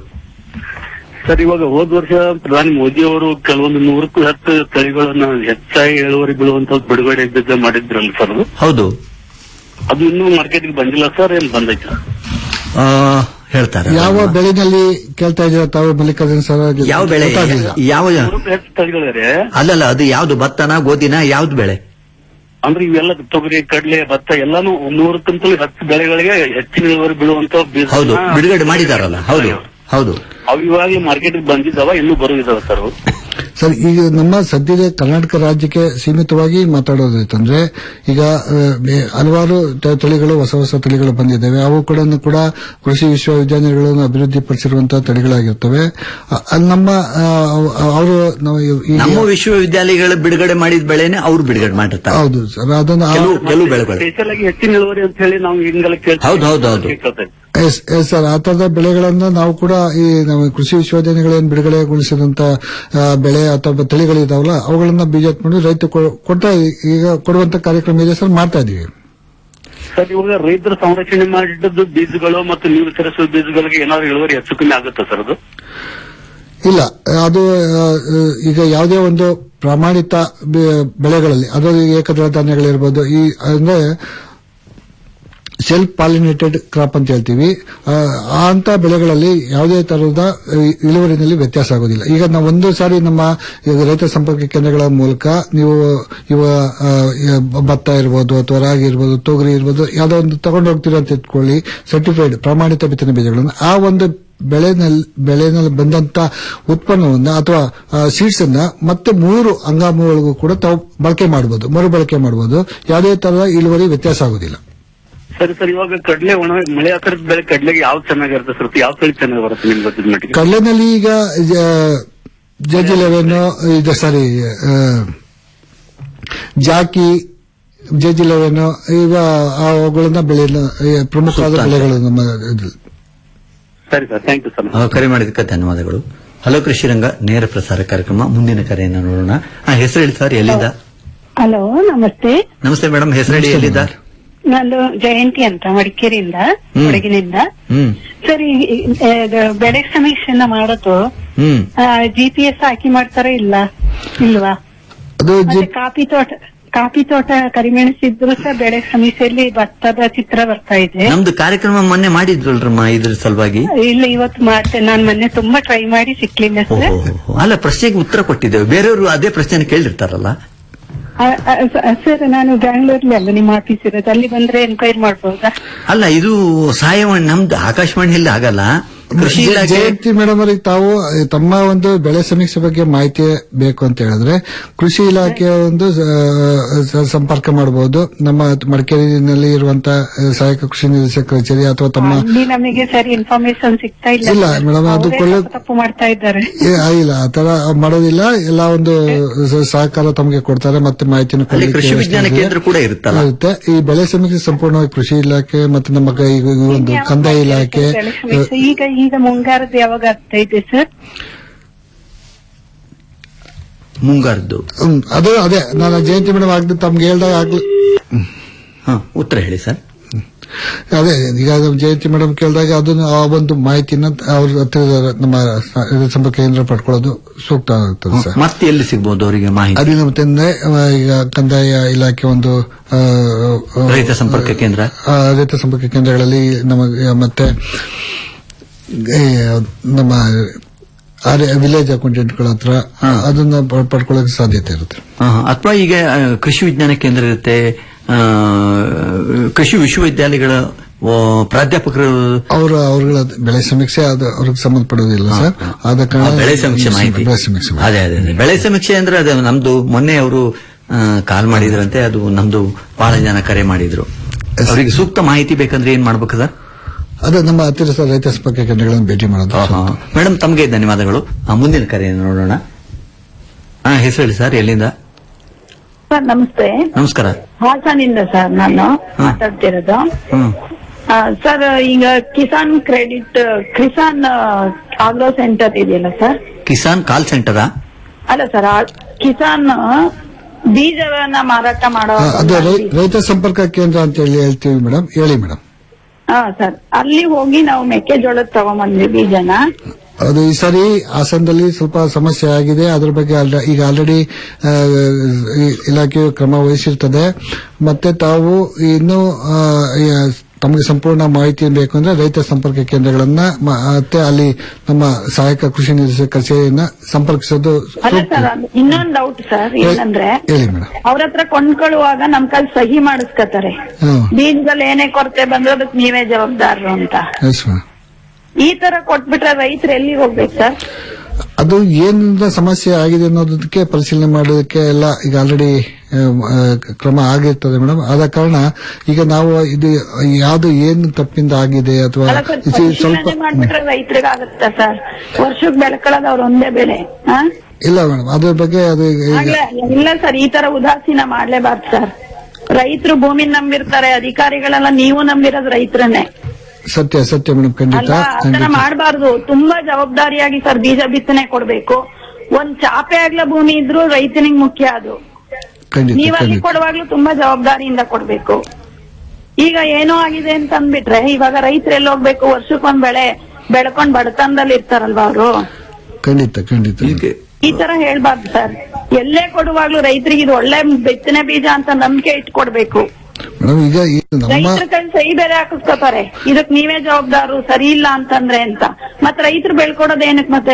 ಸರ್ ಇವಾಗ ಹೋದ ವರ್ಷ ಪ್ರಧಾನಿ ಮೋದಿ ಅವರು ಕೆಲವೊಂದು ನೂರಕ್ಕೂ ಹತ್ತು ತಳಿಗಳನ್ನ ಹೆಚ್ಚಾಗಿ ಇಳುವರಿ ಬೀಳುವಂತ ಬಿಡುಗಡೆ ಇದ್ದಿದ್ದ ಮಾಡಿದ್ರಲ್ಲ ಸರ್ ಅದು ಹೌದು ಅದು ಇನ್ನೂ ಮಾರ್ಕೆಟ್ಗೆ ಬಂದಿಲ್ಲ ಸರ್ ಏನ್ ಬಂದೈತೆ ಆ, ಹೇಳ್ತಾರೆ ಯಾವ ಬೆಳೆನಲ್ಲಿ ಕೇಳ್ತಾ ಇದ್ದೀರಾ ತಾವು ಮಲ್ಲಿಕಾರ್ಜುನ ಸರ್ ಯಾವ ಬೆಳೆ ಗೊತ್ತಾಗ್ಲಿಲ್ಲ. ಯಾವ ನೂರಕ್ಕೂ ಹೆಚ್ಚು ತಳಿಗಳಿವೆ ಅಲ್ಲಲ್ಲ ಅದು ಯಾವ್ದು ಭತ್ತನ ಗೋಧಿನ ಯಾವ್ದು ಬೆಳೆ ಅಂದ್ರೆ ಇವೆಲ್ಲ ತೊಗರಿ ಕಡಲೆ ಭತ್ತ ಎಲ್ಲಾನು ನೂರಕ್ಕಿಂತಲೂ ಹತ್ತು ಬೆಳೆಗಳಿಗೆ ಹೆಚ್ಚಿನ ಇಳುವರಿ ಬೀಳುವಂತ ಬೀಜ ಹೌದು ಬಿಡುಗಡೆ ಮಾಡಿದಾರಲ್ಲ ಹೌದು ಹೌದು ಅವು ಇವಾಗಲೇ ಮಾರ್ಕೆಟ್ಗೆ ಬಂದಿದ್ದಾವ ಇನ್ನೂ ಬರುವುದಿದಾವ ಸರ್ ಅವು ಸರ್ ಈಗ ನಮ್ಮ ಸದ್ಯದ ಕರ್ನಾಟಕ ರಾಜ್ಯಕ್ಕೆ ಸೀಮಿತವಾಗಿ ಮಾತಾಡೋದಾಯ್ತಂದ್ರೆ ಈಗ ಆ, ಬೆ- ಹಲವಾರು ತ- ತಳಿಗಳು ಹೊಸ ಹೊಸ ತಳಿಗಳು ಬಂದಿದ್ದಾವೆ ಅವು ಕೂಡ ಕೂಡ ಕೃಷಿ ವಿಶ್ವವಿದ್ಯಾಲಯಗಳನ್ನು ಅಭಿವೃದ್ಧಿಪಡಿಸಿರುವಂತಹ ತಳಿಗಳಾಗಿರ್ತವೆ ಅ- ಅಲ್ಲಿ ನಮ್ಮ ಅವರು ನಮ್ಮ ವಿಶ್ವವಿದ್ಯಾಲಯಗಳು ಬಿಡುಗಡೆ ಮಾಡಿದ ಬೆಳೆನೆ ಅವ್ರು ಬಿಡುಗಡೆ ಮಾಡಿರ್ತಾರೆ ಹೌದು ಸರ್ ಅದನ್ನು ಆ- ಕೆಲವು ಕೆಲವು ಬೆಳೆಗಳು ಸ್ಪೆಷಲ್ ಆಗಿ ಹೆಚ್ಚಿನ ಇಳುವರಿ ಅಂತ ಹೇಳಿ ನಾವು ಹಿಂಗೆಲ್ಲ ಹೌದು, ಹೌದು, ಹೌದು. ಕೇಳ್ತೇವೆ ಎಸ್ ಎಸ್ ಸರ್ ಆ ತರದ ಬೆಳೆಗಳನ್ನ ನಾವು ಕೂಡ ಈ ನಮ್ಮ ಕೃಷಿ ವಿಶ್ವವಿದ್ಯಾಲಯಗಳನ್ನು ಬಿಡುಗಡೆಗೊಳಿಸಿದಂತ ಆ, ಬೆಳೆ ಅಥವಾ ತಳಿಗಳಿದಾವಲ್ಲ ಅವುಗಳನ್ನ ಬೀಜ ಮಾಡಿ ರೈತ ಕೊ- ಕೊಡ್ತಾ ಈಗ ಕೊಡುವಂತ ಕಾರ್ಯಕ್ರಮ ಇದೆ ಸರ್ ಮಾಡ್ತಾ ಇದೀವಿ ಸರ್ ಇವಾಗ ರೈತರ ಸಂರಕ್ಷಣೆ ಮಾಡಿದ್ದು ಬೀಜಗಳು ಮತ್ತು ನೀರು ಕರೆಸುವ ಬೀಜಗಳಿಗೆ ಏನಾದ್ರು ಇಳುವರಿ ಹೆಚ್ಚು ಕಮ್ಮಿ ಆಗುತ್ತಾ ಸರ್ ಅದು ಇಲ್ಲ ಅದು ಆ, ಈಗ ಯಾವುದೇ ಒಂದು ಪ್ರಮಾಣಿತ ಬೆ- ಬೆಳೆಗಳಲ್ಲಿ ಅದು ಏಕದಳ ಧಾನ್ಯಗಳಿರ್ಬೋದು ಈ ಅಂದ್ರೆ ಸೆಲ್ಫ್ ಪಾಲಿನೇಟೆಡ್ ಕ್ರಾಪ್ ಅಂತ ಹೇಳ್ತೀವಿ ಆ, ಆ ಅಂತ ಬೆಳೆಗಳಲ್ಲಿ ಯಾವುದೇ ತರಹದ ಇ- ಇಳುವರಿನಲ್ಲಿ ವ್ಯತ್ಯಾಸ ಆಗೋದಿಲ್ಲ ಈಗ ನಾವು ಒಂದು ಸಾರಿ ನಮ್ಮ ಈಗ ರೈತ ಸಂಪರ್ಕ ಕೇಂದ್ರಗಳ ಮೂಲಕ ನೀವು ಇವ ಆ, ಈ ಭತ್ತ ಇರ್ಬೋದು ಅಥವಾ ರಾಗಿ ಇರ್ಬೋದು ತೊಗರಿ ಇರ್ಬೋದು ಯಾವುದೋ ಒಂದು ತಗೊಂಡು ಹೋಗ್ತೀರಾ ಅಂತ ಇಟ್ಕೊಳ್ಳಿ ಸರ್ಟಿಫೈಡ್ ಪ್ರಮಾಣಿತ ಬಿತ್ತನೆ ಬೀಜಗಳನ್ನು ಆ ಒಂದು ಬೆಳೆನಲ್ಲಿ ಬೆಳೆನಲ್ಲಿ ಬಂದಂತ ಉತ್ಪನ್ನವನ್ನ ಅಥವಾ ಸೀಡ್ಸ್ ಅನ್ನ ಮತ್ತೆ ಮೂರು ಹಂಗಾಮುಗಳಿಗೂ ಕೂಡ ತಾವು ಬಳಕೆ ಮಾಡಬಹುದು ಮರುಬಳಕೆ ಮಾಡಬಹುದು ಯಾವುದೇ ತರಹದ ಇಳುವರಿ ವ್ಯತ್ಯಾಸ ಆಗೋದಿಲ್ಲ ಸರಿ ಸರ್ ಇವಾಗ ಕಡಲೆ ಒಣ ಮಳೆ ಆಧಾರದ ಬೆಳೆ ಕಡಲೆಗೆ ಯಾವ್ದು ಚೆನ್ನಾಗಿರುತ್ತೆ ಸರ್ ಯಾವ ತಳಿ ಚೆನ್ನಾಗಿ ಬರುತ್ತೆ ನಿಮ್ ಗೊತ್ತಿದ ಮಟ್ಟಿಗೆ ಕಡಲೆನಲ್ಲಿ ಈಗ ಜಜ್ ಇಲೆವೆನ್ ಇದು ಸಾರಿ ಜಾಕಿ ಜಜ್ ಇಲೆವೆನ್ ಈಗ ಅವುಗಳನ್ನ ಬೆಳೆ ಪ್ರಮುಖವಾದ ಸೂಕ್ತ. ಬೆಳೆಗಳು ನಮ್ಮ ಇದ್ರಲ್ಲಿ. ಸರಿ ಸರ್ ಥ್ಯಾಂಕ್ ಯು ಸರ್ ಆ, ಕರೆ ಮಾಡಿದ್ದಕ್ಕೆ ಧನ್ಯವಾದಗಳು ಹಲೋ ಕೃಷಿರಂಗ ನೇರ ಪ್ರಸಾರ ಕಾರ್ಯಕ್ರಮ ಮುಂದಿನ ಕರೆಯನ್ನು ನೋಡೋಣ ಆ, ಹೆಸರು ಹೇಳಿ ಸರ್ ಎಲ್ಲಿಂದ ಹಲೋ ನಮಸ್ತೆ ನಮಸ್ತೆ ಮೇಡಮ್ ಹೆಸರು ಹೇಳಿ ಎಲ್ಲಿಂದ ನಾನು ಜಯಂತಿ ಅಂತ ಮಡಿಕೇರಿಯಿಂದ ಹ್ಮ್. ಕೊಡಗಿನಿಂದ ಹ್ಮ್ ಸರ್ ಈ ಈ- ಇದು ಬೆಳೆ ಸಮೀಕ್ಷೆನ ಮಾಡೋದು ಹ್ಮ್ ಜಿ ಪಿ ಎಸ್ ಹಾಕಿ ಮಾಡ್ತಾರ ಇಲ್ಲ ಇಲ್ವಾ ಅದು ಮತ್ತೆ ಕಾಫಿ ತೋಟ ಕಾಫಿ ತೋಟ ಕರಿಮೆಣಸಿದ್ರು ಸಹ ಬೆಳೆ ಸಮೀಕ್ಷೆಯಲ್ಲಿ ಭತ್ತದ ಚಿತ್ರ ಬರ್ತಾ ಇದೆ ನಮ್ದು ಕಾರ್ಯಕ್ರಮ ಮೊನ್ನೆ ಮಾಡಿದ್ರಲ್ರಮ್ಮ ಇದ್ರ ಸಲುವಾಗಿ ಇಲ್ಲ ಇವತ್ತು ಮಾಡ್ತೇನೆ ನಾನು ಮೊನ್ನೆ ತುಂಬಾ ಟ್ರೈ ಮಾಡಿ ಸಿಕ್ಲಿಲ್ಲ ಸರ್ ಓಹೋ. ಅಲ್ಲ ಪ್ರಶ್ನೆಗೆ ಉತ್ತರ ಕೊಟ್ಟಿದ್ದೇವೆ ಬೇರೆಯವರು ಅದೇ ಪ್ರಶ್ನೆ ಕೇಳಿರ್ತಾರಲ್ಲ ಆ- ಆ- ಸ- ಸರ್ ನಾನು ಬ್ಯಾಂಗ್ಳೂರ್ಲಿ ಅಲ್ಲ ನಿಮ್ಮ ಆಫೀಸ್ ಇರೋದು ಅಲ್ಲಿ ಬಂದ್ರೆ ಎನ್ಕ್ವೈರಿ ಮಾಡ್ಬೋದಾ ಅಲ್ಲ ಇದು ಸಹಾಯವಾಣಿ ನಮ್ದು ಆಕಾಶವಾಣಿಯಲ್ಲಿ ಆಗಲ್ಲ ಕೃಷಿ ಜಯ- ಇಲಾಖೆ ಜಯಂತಿ ಮೇಡಮ್ ಅವರಿಗೆ ತಾವು ಅಹ್, ತಮ್ಮ ಒಂದು ಬೆಳೆ ಸಮೀಕ್ಷೆ ಬಗ್ಗೆ ಮಾಹಿತಿ ಬೇಕು ಅಂತ ಹೇಳಿದ್ರೆ ಕೃಷಿ ಇಲಾಖೆಯ ಒಂದು ಅಹ್, ಸ- ಸಂಪರ್ಕ ಮಾಡಬಹುದು ನಮ್ಮ ಮಡಿಕೇರಿನಲ್ಲಿ ಇರುವಂತಹ ಅಹ್, ಸಹಾಯಕ ಕೃಷಿ ನಿರ್ದೇಶಕ ಕಚೇರಿ ಅಥವಾ ತಮ್ಮ ಅಲ್ಲಿ ನಮಗೆ ಸರಿ ಇನ್ಫಾರ್ಮೇಶನ್ ಸಿಗ್ತಾ ಇಲ್ಲ ಇಲ್ಲ, ಮೇಡಮ್, ಅದು ಅವ್ರೇ ಕೊಳ್ಳೆ- ತಪ್ಪು ತಪ್ಪು ಮಾಡ್ತಾ ಇದ್ದಾರೆ ಏ, ಆ, ಇಲ್ಲ ಆ ತರ ಮಾಡೋದಿಲ್ಲ ಎಲ್ಲ ಒಂದು ಸ- ಸಹಕಾರ ತಮಗೆ ಕೊಡ್ತಾರೆ ಮತ್ತೆ ಮಾಹಿತಿನ ಅಲ್ಲಿ ಕೃಷಿ ವಿಜ್ಞಾನ ಕೇಂದ್ರ ಕೂಡ ಇರುತ್ತಲ್ಲ ಇರುತ್ತೆ ಈ ಬೆಳೆ ಸಮೀಕ್ಷೆ ಸಂಪೂರ್ಣವಾಗಿ ಕೃಷಿ ಇಲಾಖೆ ಮತ್ತೆ ನಮ್ಮ ಕೈ- ಈ ಒಂದು ಕಂದಾಯ ಇಲಾಖೆ ಬೆಳೆ ಸಮೀಕ್ಷೆ. ಈಗ ಈಗ ಮುಂಗಾರದ ಯಾವಾಗ ಆಗ್ತಾ ಇದೆ ಸರ್ ಮುಂಗಾರದ್ದು ಹ್ಮ್, ಅದು ಅದೇ ನಾನು ಜಯಂತಿ ಮೇಡಮ್ ಆಗ್ಲಿ ತಮ್ಗೆ ಹೇಳ್ದಾಗ ಆಗ್ಲಿ ಹಾ ಉತ್ತರ ಹೇಳಿ ಸರ್ ಅದೇ ಈಗ ಅದು ಜಯಂತಿ ಮೇಡಮ್ ಕೇಳಿದಾಗ ಅದನ್ನ ಆ ಒಂದು ಮಾಹಿತಿನ ಅವ್ರ ಹತ್ರ ನಮ್ಮ ಸ- ಇದು ಸಂಪರ್ಕ ಕೇಂದ್ರ ಪಡ್ಕೊಳ್ಳೋದು ಸೂಕ್ತ ಆಗ್ತದೆ ಸರ್ ಮತ್ತೆ ಎಲ್ಲಿ ಸಿಗ್ಬೋದು ಅವರಿಗೆ ಮಾಹಿತಿ ಅದಿನ ಮತ್ತೆ ಅಂದ್ರೆ, ಆ, ಈಗ ಕಂದಾಯ ಇಲಾಖೆ ಒಂದು ಆ, ಆ, ರೈತ ಸಂಪರ್ಕ ಕೇಂದ್ರ ಆ, ರೈತ ಸಂಪರ್ಕ ಕೇಂದ್ರಗಳಲ್ಲಿ ನಮಗೆ ಮತ್ತೆ ಈ ನಮ್ಮ ವಿಲೇಜ್ ಅಕೌಂಟೆಂಟ್ಗಳ ಹತ್ರ ಅದನ್ನ ಪ- ಪಡ್ಕೊಳ್ಳೋಕೆ ಸಾಧ್ಯತೆ ಇರುತ್ತೆ ಅಥವಾ ಈಗ ಆ, ಕೃಷಿ ವಿಜ್ಞಾನ ಕೇಂದ್ರ ಇರುತ್ತೆ ಆ, ಕೃಷಿ ವಿಶ್ವವಿದ್ಯಾಲಯಗಳ ಆ, ಪ್ರಾಧ್ಯಾಪಕರು ಅವರ ಅವರುಗಳ ಬೆಳೆ ಸಮೀಕ್ಷೆ ಅದು ಅವ್ರಿಗೆ ಸಂಬಂಧಪಡುವುದಿಲ್ಲ ಸರ್ ಆದ ಆ, ಕಾರಣ ಬೆಳೆ ಸಮೀಕ್ಷೆ ಮಾಹಿತಿ ಬೆಳೆ ಸಮೀಕ್ಷೆ ಅದೇ ಅದೇ ಅದೇ. ಬೆಳೆ ಸಮೀಕ್ಷೆ ಅಂದ್ರೆ ಅದು ನಮ್ದು ಮೊನ್ನೆ ಅವರು ಕಾಲ್ ಮಾಡಿದ್ರಂತೆ ಅದು ನಮ್ದು ಬಹಳ ಜನ ಕರೆ ಮಾಡಿದ್ರು ಅವರಿಗೆ ಸೂಕ್ತ ಮಾಹಿತಿ ಬೇಕಂದ್ರೆ ಏನ್ ಮಾಡ್ಬೇಕು ಸರ್ ಅದು ನಮ್ಮ ಹತ್ತಿರ ರೈತ ಸಂಪರ್ಕ ಕೇಂದ್ರಗಳನ್ನು ಭೇಟಿ ಮಾಡೋದು ಮೇಡಮ್ ತಮಗೆ ಧನ್ಯವಾದಗಳು ಆ, ಮುಂದಿನ ಕರೆ ನೋಡೋಣ ಹಾ ಹೆಸರು ಹೇಳಿ ಸರ್ ಎಲ್ಲಿಂದ ಸರ್ ನಮಸ್ತೆ ನಮಸ್ಕಾರ ಹಾಸನಿಂದ ಸರ್ ನಾನು ಮಾತಾಡ್ತಿರೋದು ಹ್ಮ್ ಆ, ಸರ್ ಈಗ Kisan credit Kisan agro centre ಇದೆಯಲ್ಲ ಸರ್ ಕಿಸಾನ್ ಕಾಲ್ ಸೆಂಟರಾ ಅಲ್ಲ ಸರ್ ಆ- ಕಿಸಾನ್ ಬೀಜವನ್ನ ಮಾರಾಟ ಮಾಡೋ ಆ, ಅದು ರೈ- ರೈತ ಸಂಪರ್ಕ ಕೇಂದ್ರ ಅಂತ ಹೇಳಿ ಹೇಳ್ತೀವಿ ಮೇಡಮ್ ಹೇಳಿ ಮೇಡಮ್ ಹಾ ಸರ್ ಅಲ್ಲಿ ಹೋಗಿ ನಾವು ಮೆಕ್ಕೆಜೋಳದ ತಗೊಂಬಂದ್ವಿ ಬೀಜನ ಅದು ಈ ಸಾರಿ ಹಾಸನದಲ್ಲಿ ಸ್ವಲ್ಪ ಸಮಸ್ಯೆ ಆಗಿದೆ ಅದ್ರ ಬಗ್ಗೆ ಆಲ್ರ- ಈಗ ಆಲ್ರೆಡಿ ಇಲಾಖೆಯು ಕ್ರಮ ವಹಿಸಿರ್ತದೆ ಮತ್ತೆ ತಾವು ಇನ್ನು ಆ, ಈ, ತಮಗೆ ಸಂಪೂರ್ಣ ಮಾಹಿತಿ ಬೇಕು ಅಂದ್ರೆ ರೈತ ಸಂಪರ್ಕ ಕೇಂದ್ರಗಳನ್ನ ಮ- ಮತ್ತೆ ಅಲ್ಲಿ ನಮ್ಮ ಸಹಾಯಕ ಕೃಷಿ ನಿರ್ದೇಶಕ ಕಚೇರಿಯನ್ನ ಸಂಪರ್ಕಿಸೋದು ಅಲ್ಲ ಸರ್ ಅದು ಇನ್ನೊಂದ್ ಡೌಟ್ ಸರ್ ಏನಂದ್ರೆ ಹೇಳಿ ಮೇಡಮ್ ಅವ್ರ ಹತ್ರ ಕೊಂಡ್ಕೊಳ್ಳುವಾಗ ನಮ್ ಕೈಲಿ ಸಹಿ ಮಾಡಿಸ್ಕೊತಾರೆ ಹ್ಮ್ ಬೀಜದಲ್ಲಿ ಏನೇ ಕೊರತೆ ಬಂದ್ರೆ ಅದಕ್ಕೆ ನೀವೇ ಜವಾಬ್ದಾರರು ಅಂತ ಎಸ್ ಮೇಡಮ್ ಈ ತರ ಕೊಟ್ಬಿಟ್ರೆ ರೈತರು ಎಲ್ಲಿಗೆ ಹೋಗ್ಬೇಕು ಸರ್ ಅದು ಏನಿಂದ ಸಮಸ್ಯೆ ಆಗಿದೆ ಅನ್ನೋದಕ್ಕೆ ಪರಿಶೀಲನೆ ಮಾಡೋದಕ್ಕೆ ಎಲ್ಲ ಈಗ ಆಲ್ರೆಡಿ ಕ್ರಮ ಆಗಿರ್ತದೆ ಮೇಡಮ್ ಆದ ಕಾರಣ ಈಗ ನಾವು ಇದು ಯಾವ್ದು ಏನು ತಪ್ಪಿಂದ ಆಗಿದೆ ಅಥವಾ ಅಲ್ಲ ಸರ್ ಇದು ಸ್ವಲ್ಪ ಪರಿಶೀಲನೆ ಮಾಡ್ಬಿಟ್ರೆ ರೈತರಿಗೆ ಆಗುತ್ತಾ ಸರ್ ವರ್ಷಕ್ಕೆ ಬೆಳ್ಕೊಳ್ಳೋದು ಅವ್ರ ಒಂದೇ ಬೆಳೆ ಹಾ? ಇಲ್ಲ ಮೇಡಮ್ ಅದ್ರ ಬಗ್ಗೆ ಅದು ಈಗ ಆಗ್ಲೇ ಇಲ್ಲ ಸರ್ ಈ ತರ ಉದಾಸೀನ ಮಾಡ್ಲೇಬಾರ್ದು ಸರ್ ರೈತರು ಭೂಮಿ ನಂಬಿರ್ತಾರೆ ಅಧಿಕಾರಿಗಳೆಲ್ಲ ನೀವು ನಂಬಿರೋದು ರೈತರನ್ನೇ ಸತ್ಯ ಸತ್ಯ ಮೇಡಮ್ ಖಂಡಿತ ಅಲ್ಲ ಆತರ ಖಂಡಿತ ಮಾಡಬಾರ್ದು ತುಂಬಾ ಜವಾಬ್ದಾರಿಯಾಗಿ ಸರ್ ಬೀಜ ಬಿತ್ತನೆ ಕೊಡ್ಬೇಕು ಒಂದ್ ಚಾಪೆ ಆಗ್ಲ ಭೂಮಿ ಇದ್ರು ರೈತನಿಗೆ ಮುಖ್ಯ ಅದು ಖಂಡಿತ ನೀವ್ ಅಲ್ಲಿ ಖಂಡಿತ ಕೊಡುವಾಗ್ಲೂ ತುಂಬಾ ಜವಾಬ್ದಾರಿಯಿಂದ ಕೊಡ್ಬೇಕು ಈಗ ಏನೋ ಆಗಿದೆ ಅಂತ ಅಂದ್ಬಿಟ್ರೆ ಇವಾಗ ರೈತರು ಎಲ್ಲಿ ಹೋಗ್ಬೇಕು ವರ್ಷಕ್ಕೊಂದ್ ಬೆಳೆ ಬೆಳ್ಕೊಂಡ್ ಬಡತನದಲ್ಲಿ ಇರ್ತಾರಲ್ವಾ ಅವರು ಖಂಡಿತ ಖಂಡಿತ ಈ ತರ ಹೇಳ್ಬಾರ್ದು ಸರ್ ಎಲ್ಲೇ ಕೊಡುವಾಗ್ಲೂ ರೈತರಿಗೆ ಇದು ಒಳ್ಳೆ ಬಿತ್ತನೆ ಬೀಜ ಅಂತ ನಂಬಿಕೆ ಇಟ್ಕೊಡ್ಬೇಕು ಮೇಡಮ್ ಈಗ ಈ ನಮ್ಮ ರೈತರ ಕೈ ಸಹಿ ಬೇರೆ ಹಾಕಿಸ್ಕೋತಾರೆ ಇದಕ್ ನೀವೇ ಜವಾಬ್ದಾರು ಸರಿ ಇಲ್ಲ ಅಂತಂದ್ರೆ ಅಂತ ಮತ್ ರೈತರು ಬೆಳ್ಕೊಡೋದ್ ಏನಕ್ ಮತ್ತೆ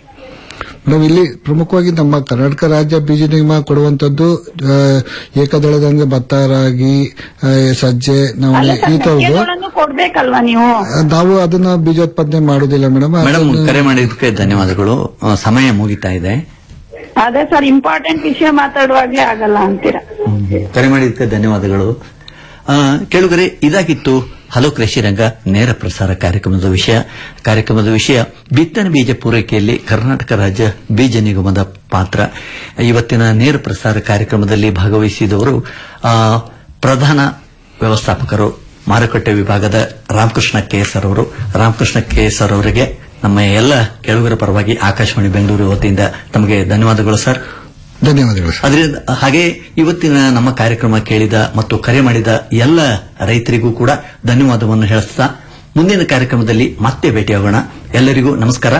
ಮೇಡಮ್ ಇಲ್ಲಿ ಪ್ರಮುಖವಾಗಿ ನಮ್ಮ ಕರ್ನಾಟಕ ರಾಜ್ಯ ಬೀಜ ನಿಗಮ ಕೊಡುವಂತದ್ದು ಆ, ಏಕದಳದ ಅಂದ್ರೆ ಭತ್ತ ರಾಗಿ ಆ, ಸಜ್ಜೆ ನವಣೆ ಈ ತರದ್ದು ಮೆಕ್ಕೆಜೋಳನು ಕೊಡ್ಬೇಕಲ್ವಾ ನೀವು ನಾವು ಅದನ್ನ ಬೀಜೋತ್ಪಾದನೆ ಮಾಡುದಿಲ್ಲ ಮೇಡಮ್ ಮೇಡಮ್ ಕರೆ ಮಾಡಿದ್ದಕ್ಕೆ ಧನ್ಯವಾದಗಳು ಆ, ಸಮಯ ಮುಗಿತಾ ಇದೆ ಅದೇ ಸರ್ ಇಂಪಾರ್ಟೆಂಟ್ ವಿಷಯ ಮಾತಾಡುವಾಗ್ಲೇ ಆಗಲ್ಲ ಅಂತೀರಾ ಕರೆ ಮಾಡಿದ್ದಕ್ಕೆ ಧನ್ಯವಾದಗಳು ಆ, ಕೇಳುಗರೆ ಇದಾಗಿತ್ತು ಹಲೋ ಕೃಷಿ ರಂಗ ನೇರ ಪ್ರಸಾರ ಕಾರ್ಯಕ್ರಮದ ವಿಷಯ ಕಾರ್ಯಕ್ರಮದ ವಿಷಯ ಬಿತ್ತನೆ ಬೀಜ ಪೂರೈಕೆಯಲ್ಲಿ ಕರ್ನಾಟಕ ರಾಜ್ಯ ಬೀಜ ನಿಗಮದ ಪಾತ್ರ ಇವತ್ತಿನ ನೇರ ಪ್ರಸಾರ ಕಾರ್ಯಕ್ರಮದಲ್ಲಿ ಭಾಗವಹಿಸಿದವರು ಆ, ಪ್ರಧಾನ ವ್ಯವಸ್ಥಾಪಕರು ಮಾರುಕಟ್ಟೆ ವಿಭಾಗದ ರಾಮಕೃಷ್ಣ ಕೆಎಸ್ಆರ್ ಅವರು ರಾಮಕೃಷ್ಣ ಕೆಎಸ್ಆರ್ ಅವರಿಗೆ ನಮ್ಮ ಎಲ್ಲ ಕೇಳುಗರ ಪರವಾಗಿ ಆಕಾಶವಾಣಿ ಬೆಂಗಳೂರು ವತಿಯಿಂದ ತಮಗೆ ಧನ್ಯವಾದಗಳು ಸರ್ ಧನ್ಯವಾದಗಳು ಅದರಿಂದ ಹಾಗೆ ಇವತ್ತಿನ ನಮ್ಮ ಕಾರ್ಯಕ್ರಮ ಕೇಳಿದ ಮತ್ತು ಕರೆ ಮಾಡಿದ ಎಲ್ಲ ರೈತರಿಗೂ ಕೂಡ ಧನ್ಯವಾದವನ್ನು ಹೇಳಿಸ್ತಾ ಮುಂದಿನ ಕಾರ್ಯಕ್ರಮದಲ್ಲಿ ಮತ್ತೆ ಭೇಟಿಯಾಗೋಣ ಎಲ್ಲರಿಗೂ ನಮಸ್ಕಾರ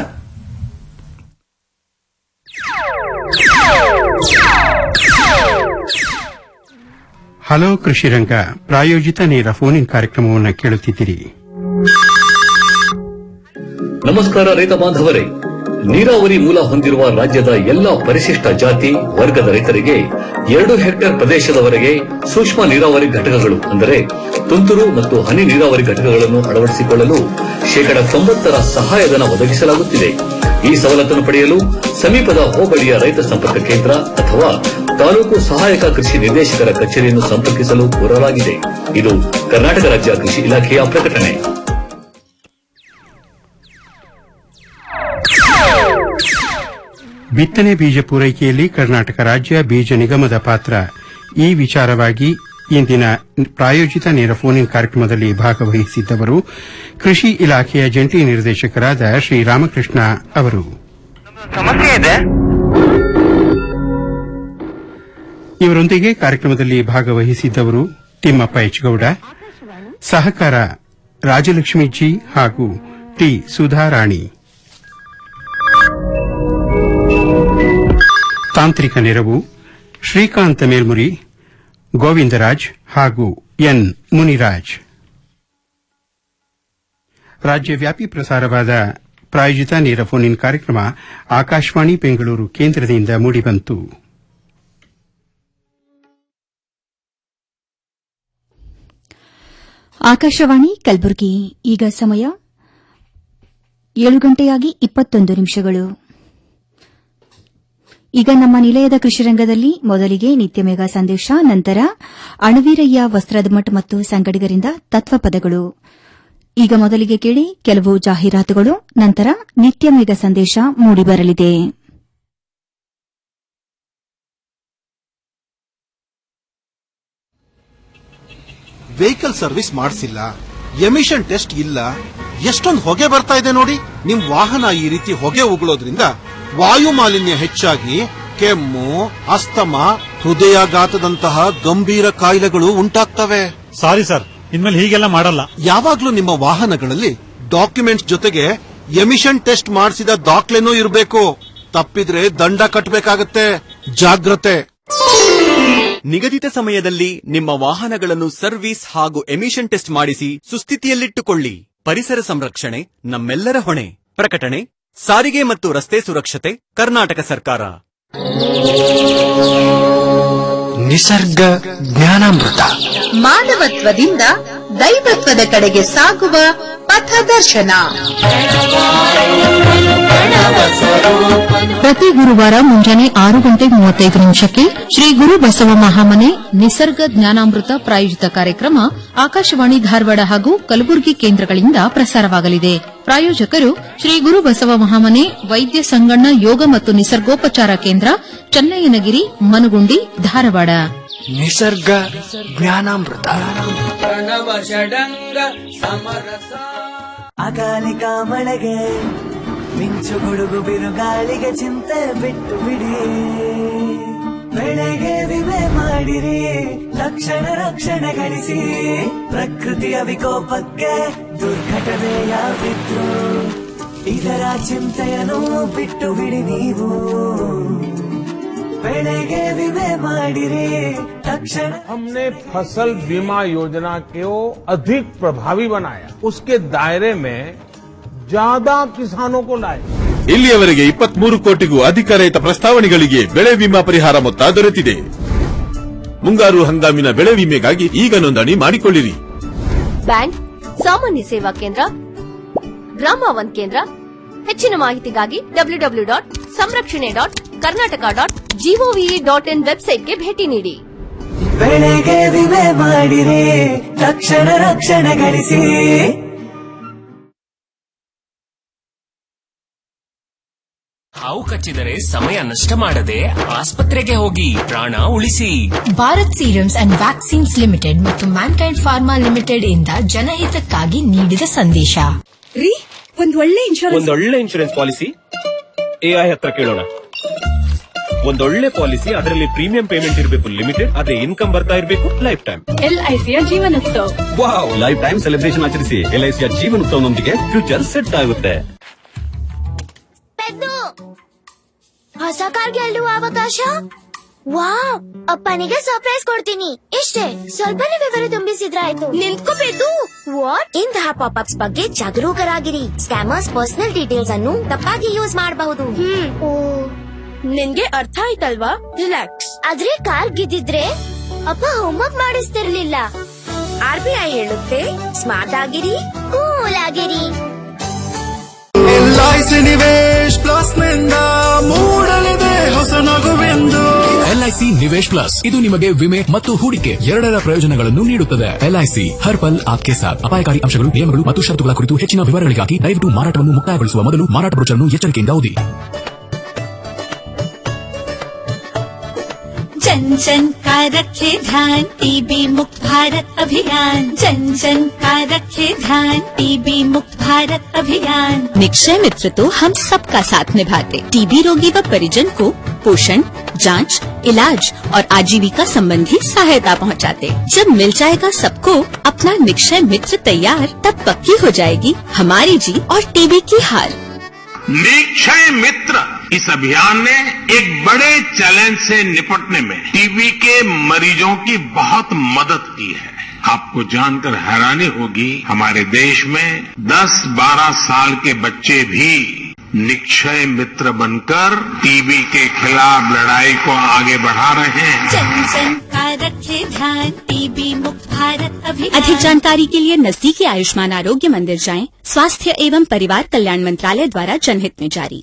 ಹಲೋ ಕೃಷಿ ರಂಗ ಪ್ರಾಯೋಜಿತ ನೇರ ಫೋನ್ ಇನ್ ಕಾರ್ಯಕ್ರಮವನ್ನು ಕೇಳುತ್ತಿದ್ದೀರಿ ನಮಸ್ಕಾರ ರೈತ ಬಾಂಧವರೇ ನೀರಾವರಿ ಮೂಲ ಹೊಂದಿರುವ ರಾಜ್ಯದ ಎಲ್ಲಾ ಪರಿಶಿಷ್ಟ ಜಾತಿ ವರ್ಗದ ರೈತರಿಗೆ ಎರಡು ಹೆಕ್ಟೇರ್ ಪ್ರದೇಶದವರೆಗೆ ಸೂಕ್ಷ್ಮ ನೀರಾವರಿ ಘಟಕಗಳು ಅಂದರೆ ತುಂತುರು ಮತ್ತು ಹನಿ ನೀರಾವರಿ ಘಟಕಗಳನ್ನು ಅಳವಡಿಸಿಕೊಳ್ಳಲು ಶೇಕಡ ತೊಂಬತ್ತರ ಸಹಾಯಧನ ಒದಗಿಸಲಾಗುತ್ತಿದೆ ಈ ಸವಲತ್ತನ್ನು ಪಡೆಯಲು ಸಮೀಪದ ಹೋಬಳಿಯ ರೈತ ಸಂಪರ್ಕ ಕೇಂದ್ರ ಅಥವಾ ತಾಲೂಕು ಸಹಾಯಕ ಕೃಷಿ ನಿರ್ದೇಶಕರ ಕಚೇರಿಯನ್ನು ಸಂಪರ್ಕಿಸಲು ಕೋರಲಾಗಿದೆ ಇದು ಕರ್ನಾಟಕ ರಾಜ್ಯ ಕೃಷಿ ಇಲಾಖೆಯ ಪ್ರಕಟಣೆ ಬಿತ್ತನೆ ಬೀಜ ಪೂರೈಕೆಯಲ್ಲಿ ಕರ್ನಾಟಕ ರಾಜ್ಯ ಬೀಜ ನಿಗಮದ ಪಾತ್ರ ಈ ವಿಚಾರವಾಗಿ ಇಂದಿನ ಪ್ರಾಯೋಜಿತ ನೇರ ಫೋನ್ ಇನ್ ಕಾರ್ಯಕ್ರಮದಲ್ಲಿ ಭಾಗವಹಿಸಿದ್ದವರು ಕೃಷಿ ಇಲಾಖೆಯ ಜಂಟಿ ನಿರ್ದೇಶಕರಾದ ಶ್ರೀ ರಾಮಕೃಷ್ಣ ಅವರು ಸಮಸ್ಯೆ ಇದೆ ಇವರೊಂದಿಗೆ ಕಾರ್ಯಕ್ರಮದಲ್ಲಿ ಭಾಗವಹಿಸಿದ್ದವರು ತಿಮ್ಮಪ್ಪ ಎಚ್ಗೌಡ ಸಹಕಾರ ರಾಜಲಕ್ಷ್ಮಿ ಜಿ ಹಾಗೂ ಟಿ ಸುಧಾರಾಣಿ ತಾಂತ್ರಿಕ ನೆರವು ಶ್ರೀಕಾಂತ ಮೇಲ್ಮುರಿ ಗೋವಿಂದರಾಜ್ ಹಾಗೂ ಎನ್ ಮುನಿರಾಜ್ ರಾಜ್ಯವ್ಯಾಪಿ ಪ್ರಸಾರವಾದ ಪ್ರಾಯೋಜಿತ ನೇರ ಫೋನ್ ಇನ್ ಕಾರ್ಯಕ್ರಮ ಆಕಾಶವಾಣಿ ಬೆಂಗಳೂರು ಕೇಂದ್ರದಿಂದ ಮೂಡಿಬಂತು ಆಕಾಶವಾಣಿ ಕಲಬುರಗಿ ಈಗ ಸಮಯ ಏಳು ಗಂಟೆಯಾಗಿ ಇಪ್ಪತ್ತೊಂದು ನಿಮಿಷಗಳು ಈಗ ನಮ್ಮ ನಿಲಯದ ಕೃಷಿರಂಗದಲ್ಲಿ ಮೊದಲಿಗೆ ನಿತ್ಯ ಮೇಘ ಸಂದೇಶ ನಂತರ ಅಣವೀರಯ್ಯ ವಸ್ತ್ರದ ಮಠ ಮತ್ತು ಸಂಗಡಿಗರಿಂದ ತತ್ವಪದಗಳು ಈಗ ಮೊದಲಿಗೆ ಕೇಳಿ ಕೆಲವು ಜಾಹೀರಾತುಗಳು ನಂತರ ನಿತ್ಯ ಮೇಘ ಸಂದೇಶ ಮೂಡಿಬರಲಿದೆ ವೆಹಿಕಲ್ ಸರ್ವಿಸ್ ಮಾಡಿಸಿಲ್ಲ ಎಮಿಷನ್ ಟೆಸ್ಟ್ ಇಲ್ಲ ಎಷ್ಟೊಂದು ಹೊಗೆ ಬರ್ತಾ ಇದೆ ನೋಡಿ ನಿಮ್ ವಾಹನ ಈ ರೀತಿ ಹೊಗೆ ಉಗುಳೋದ್ರಿಂದ ವಾಯು ಮಾಲಿನ್ಯ ಹೆಚ್ಚಾಗಿ ಕೆಮ್ಮು ಅಸ್ತಮ ಹೃದಯಾಘಾತದಂತಹ ಗಂಭೀರ ಕಾಯಿಲೆಗಳು ಉಂಟಾಗ್ತವೆ ಸಾರಿ ಸರ್ ಇನ್ಮೇಲೆ ಹೀಗೆಲ್ಲ ಮಾಡಲ್ಲ ಯಾವಾಗ್ಲೂ ನಿಮ್ಮ ವಾಹನಗಳಲ್ಲಿ ಡಾಕ್ಯುಮೆಂಟ್ಸ್ ಜೊತೆಗೆ ಎಮಿಷನ್ ಟೆಸ್ಟ್ ಮಾಡಿಸಿದ ದಾಖಲೆನೂ ಇರಬೇಕು ತಪ್ಪಿದ್ರೆ ದಂಡ ಕಟ್ಟಬೇಕಾಗತ್ತೆ ಜಾಗ್ರತೆ ನಿಗದಿತ ಸಮಯದಲ್ಲಿ ನಿಮ್ಮ ವಾಹನಗಳನ್ನು ಸರ್ವಿಸ್ ಹಾಗೂ ಎಮಿಷನ್ ಟೆಸ್ಟ್ ಮಾಡಿಸಿ ಸುಸ್ಥಿತಿಯಲ್ಲಿಟ್ಟುಕೊಳ್ಳಿ ಪರಿಸರ ಸಂರಕ್ಷಣೆ ನಮ್ಮೆಲ್ಲರ ಹೊಣೆ ಪ್ರಕಟಣೆ ಸಾರಿಗೆ ಮತ್ತು ರಸ್ತೆ ಸುರಕ್ಷತೆ ಕರ್ನಾಟಕ ಸರ್ಕಾರ ನಿಸರ್ಗ ಜ್ಞಾನಾಮೃತ ಮಾನವತ್ವದಿಂದ ದೈವತ್ವದ ಕಡೆಗೆ ಸಾಗುವ ಪಥದರ್ಶನ ಪ್ರತಿ ಗುರುವಾರ ಮುಂಜಾನೆ ಆರು ಗಂಟೆ ಮೂವತ್ತೈದು ನಿಮಿಷಕ್ಕೆ ಶ್ರೀ ಗುರು ಬಸವ ಮಹಾಮನೆ ನಿಸರ್ಗ ಜ್ಞಾನಾಮೃತ ಪ್ರಾಯೋಜಿತ ಕಾರ್ಯಕ್ರಮ ಆಕಾಶವಾಣಿ ಧಾರವಾಡ ಹಾಗೂ ಕಲಬುರಗಿ ಕೇಂದ್ರಗಳಿಂದ ಪ್ರಸಾರವಾಗಲಿದೆ ಪ್ರಾಯೋಜಕರು ಶ್ರೀ ಗುರು ಬಸವ ಮಹಾಮನೆ ವೈದ್ಯ ಸಂಗಣ್ಣ ಯೋಗ ಮತ್ತು ನಿಸರ್ಗೋಪಚಾರ ಕೇಂದ್ರ ಚನ್ನಯ್ಯನಗಿರಿ ಮನುಗುಂಡಿ ಧಾರವಾಡ ನಿಸರ್ಗ ಜ್ಞಾನಾಮೃತ ಪ್ರಣವ ಷಡಂಗ ಸಮರಸ ಅಕಾಲಿಕ ಮಳೆಗೆ ಮಿಂಚು ಗುಡುಗು ಬಿರುಗಾಳಿಗೆ ಚಿಂತೆ ಬಿಟ್ಟು ಬಿಡಿ ಬೆಳೆಗೆ ವಿಮೆ ಮಾಡಿರಿ ಲಕ್ಷಣ ರಕ್ಷಣೆ ಗಳಿಸಿ ಪ್ರಕೃತಿಯ ವಿಕೋಪಕ್ಕೆ ದುರ್ಘಟನೆ ಯಾವಿದ್ರು ಇದರ ಚಿಂತೆಯನ್ನು ಬಿಟ್ಟು ಬಿಡಿ ನೀವು ಬೆಳೆಗೆ ವಿಮೆ ಮಾಡಿರಿ ತಕ್ಷಣ हमने फसल बीमा योजना को अधिक प्रभावी बनाया उसके दायरे में ज्यादा किसानों को लाए ಇಲ್ಲಿಯವರೆಗೆ ಇಪ್ಪತ್ಮೂರು ಕೋಟಿಗೂ ಅಧಿಕ ರೈತ ಪ್ರಸ್ತಾವನೆಗಳಿಗೆ ಬೆಳೆ ವಿಮಾ ಪರಿಹಾರ ಮೊತ್ತ ದೊರೆತಿದೆ ಮುಂಗಾರು ಹಂಗಾಮಿನ ಬೆಳೆ ವಿಮೆಗಾಗಿ ಈಗ ನೋಂದಣಿ ಮಾಡಿಕೊಳ್ಳಿರಿ ಬ್ಯಾಂಕ್ ಸಾಮಾನ್ಯ ಸೇವಾ ಕೇಂದ್ರ ಗ್ರಾಮ ಒನ್ ಕೇಂದ್ರ ಹೆಚ್ಚಿನ ಮಾಹಿತಿಗಾಗಿ ಡಬ್ಲ್ಯೂ ಡಬ್ಲ್ಯೂ ಡಾಟ್ ಸಂರಕ್ಷಣೆ dot Karnataka dot gov dot in ವೆಬ್ಸೈಟ್ಗೆ ಭೇಟಿ ನೀಡಿ ಬೆಳೆಗೆ ವಿಮೆ ಮಾಡಿರಿ ತಕ್ಷಣ ರಕ್ಷಣೆ ಗಳಿಸಿ ಹಾವು ಕಚ್ಚಿದರೆ ಸಮಯ ನಷ್ಟ ಮಾಡದೆ ಆಸ್ಪತ್ರೆಗೆ ಹೋಗಿ ಪ್ರಾಣ ಉಳಿಸಿ Bharat serums and vaccines limited ಮತ್ತು ಮ್ಯಾನ್ಕೈಂಡ್ ಫಾರ್ಮಾ ಲಿಮಿಟೆಡ್ ಇಂದ ಜನಹಿತಕ್ಕಾಗಿ ನೀಡಿದ ಸಂದೇಶ ರೀ ಒಂದ್ ಒಳ್ಳೆ ಇನ್ಶೂರೆನ್ಸ್ ಒಂದೊಳ್ಳೆ ಇನ್ಶೂರೆನ್ಸ್ ಪಾಲಿಸಿ ಎಐ ಹತ್ರ ಕೇಳೋಣ ಒಂದೊಳ್ಳೆ ಪಾಲಿಸಿ ಅದರಲ್ಲಿ ಪ್ರೀಮಿಯಂ ಪೇಮೆಂಟ್ ಇರಬೇಕು ಲಿಮಿಟೆಡ್ ಅದೇ ಇನ್ಕಮ್ ಬರ್ತಾ ಇರಬೇಕು ಲೈಫ್ ಟೈಮ್ ಎಲ್ಐಸಿಯ Jeevanotsava wow life time celebration ಆಚರಿಸಿ ಎಲ್ಐಸಿಯ ಜೀವನೋತ್ಸವನೊಂದಿಗೆ ಫ್ಯೂಚರ್ ಸೆಟ್ ಆಗುತ್ತೆ ಹೊಸ ಕಾರ್ ಗೆಲ್ಲುವ ಅವಕಾಶ ವಾವ್ ಅಪ್ಪನಿಗೆ ಸರ್ಪ್ರೈಸ್ ಕೊಡ್ತೀನಿ ಇಷ್ಟೇ ಸ್ವಲ್ಪನೇ ವಿವರ ತುಂಬಿಸಿದ್ರಾಯ್ತು ನಿಂತ್ಕೋಬೇಕು ವಾಟ್ ಇಂತಹ ಪಾಪ್ ಅಪ್ಸ್ ಬಗ್ಗೆ ಜಾಗರೂಕರಾಗಿರಿ ಸ್ಕ್ಯಾಮರ್ಸ್ ಪರ್ಸನಲ್ ಡೀಟೇಲ್ಸ್ ಅನ್ನು ತಪ್ಪಾಗಿ ಯೂಸ್ ಮಾಡಬಹುದು ಓ ನಿನ್ಗೆ ಅರ್ಥ ಆಯ್ತಲ್ವಾ ರಿಲ್ಯಾಕ್ಸ್ ಆದ್ರೆ ಕಾರ್ ಗಿದ್ದಿದ್ರೆ ಅಪ್ಪ ಹೋಮ್ವರ್ಕ್ ಮಾಡಿಸ್ತಿರ್ಲಿಲ್ಲ ಆರ್ ಬಿ ಐ ಹೇಳುತ್ತೆ ಸ್ಮಾರ್ಟ್ ಆಗಿರಿ ಕೂಲ್ ಆಗಿರಿ ಎಲ್ಐಸಿ ನಿವೇಶ್ ಪ್ಲಸ್ ನಿಂದ ಮೂಡಲಿದೆ ಹೊಸ ನಗುವೆಂದು ಎಲ್ಐಸಿ ನಿವೇಶ್ ಪ್ಲಸ್ ಇದು ನಿಮಗೆ ವಿಮೆ ಮತ್ತು ಹೂಡಿಕೆ ಎರಡರ ಪ್ರಯೋಜನಗಳನ್ನು ನೀಡುತ್ತದೆ ಎಲ್ಐಸಿ ಹರ್ ಪಲ್ ಆಪ್ಕೆ ಸಾಥ್ ಅಪಾಯಕಾರಿ ಅಂಶಗಳು ನಿಯಮಗಳು ಮತ್ತು ಷರತ್ತುಗಳ ಕುರಿತು ಹೆಚ್ಚಿನ ವಿವರಗಳಿಗಾಗಿ ದಯವಿಟ್ಟು ಮಾರಾಟವನ್ನು ಮುಕ್ತಾಯಗೊಳಿಸುವ ಮೊದಲು ಮಾರಾಟ ಬ್ರೋಚರ್ನ್ನು ಎಚ್ಚರಿಕೆಯಿಂದ ಓದಿ जन जन का रखे ध्यान टीबी मुक्त भारत अभियान जन जन का रखे ध्यान टीबी मुक्त भारत अभियान निक्षय मित्र तो हम सबका साथ निभाते टीबी रोगी व परिजन को पोषण जांच, इलाज और आजीविका संबंधी सहायता पहुंचाते। जब मिल जाएगा सबको अपना निक्षय मित्र तैयार तब पक्की हो जाएगी हमारी जीत और टीबी की हार निक्षय मित्र इस अभियान ने एक बड़े चैलेंज से निपटने में टीबी के मरीजों की बहुत मदद की है आपको जानकर हैरानी होगी हमारे देश में 10-12 साल के बच्चे भी निक्षय मित्र बनकर टीबी के खिलाफ लड़ाई को आगे बढ़ा रहे हैं जन जन का रखे ध्यान टीबी मुक्त भारत अभियान अधिक जानकारी के लिए नजदीकी आयुष्मान आरोग्य मंदिर जाएं स्वास्थ्य एवं परिवार कल्याण मंत्रालय द्वारा जनहित में जारी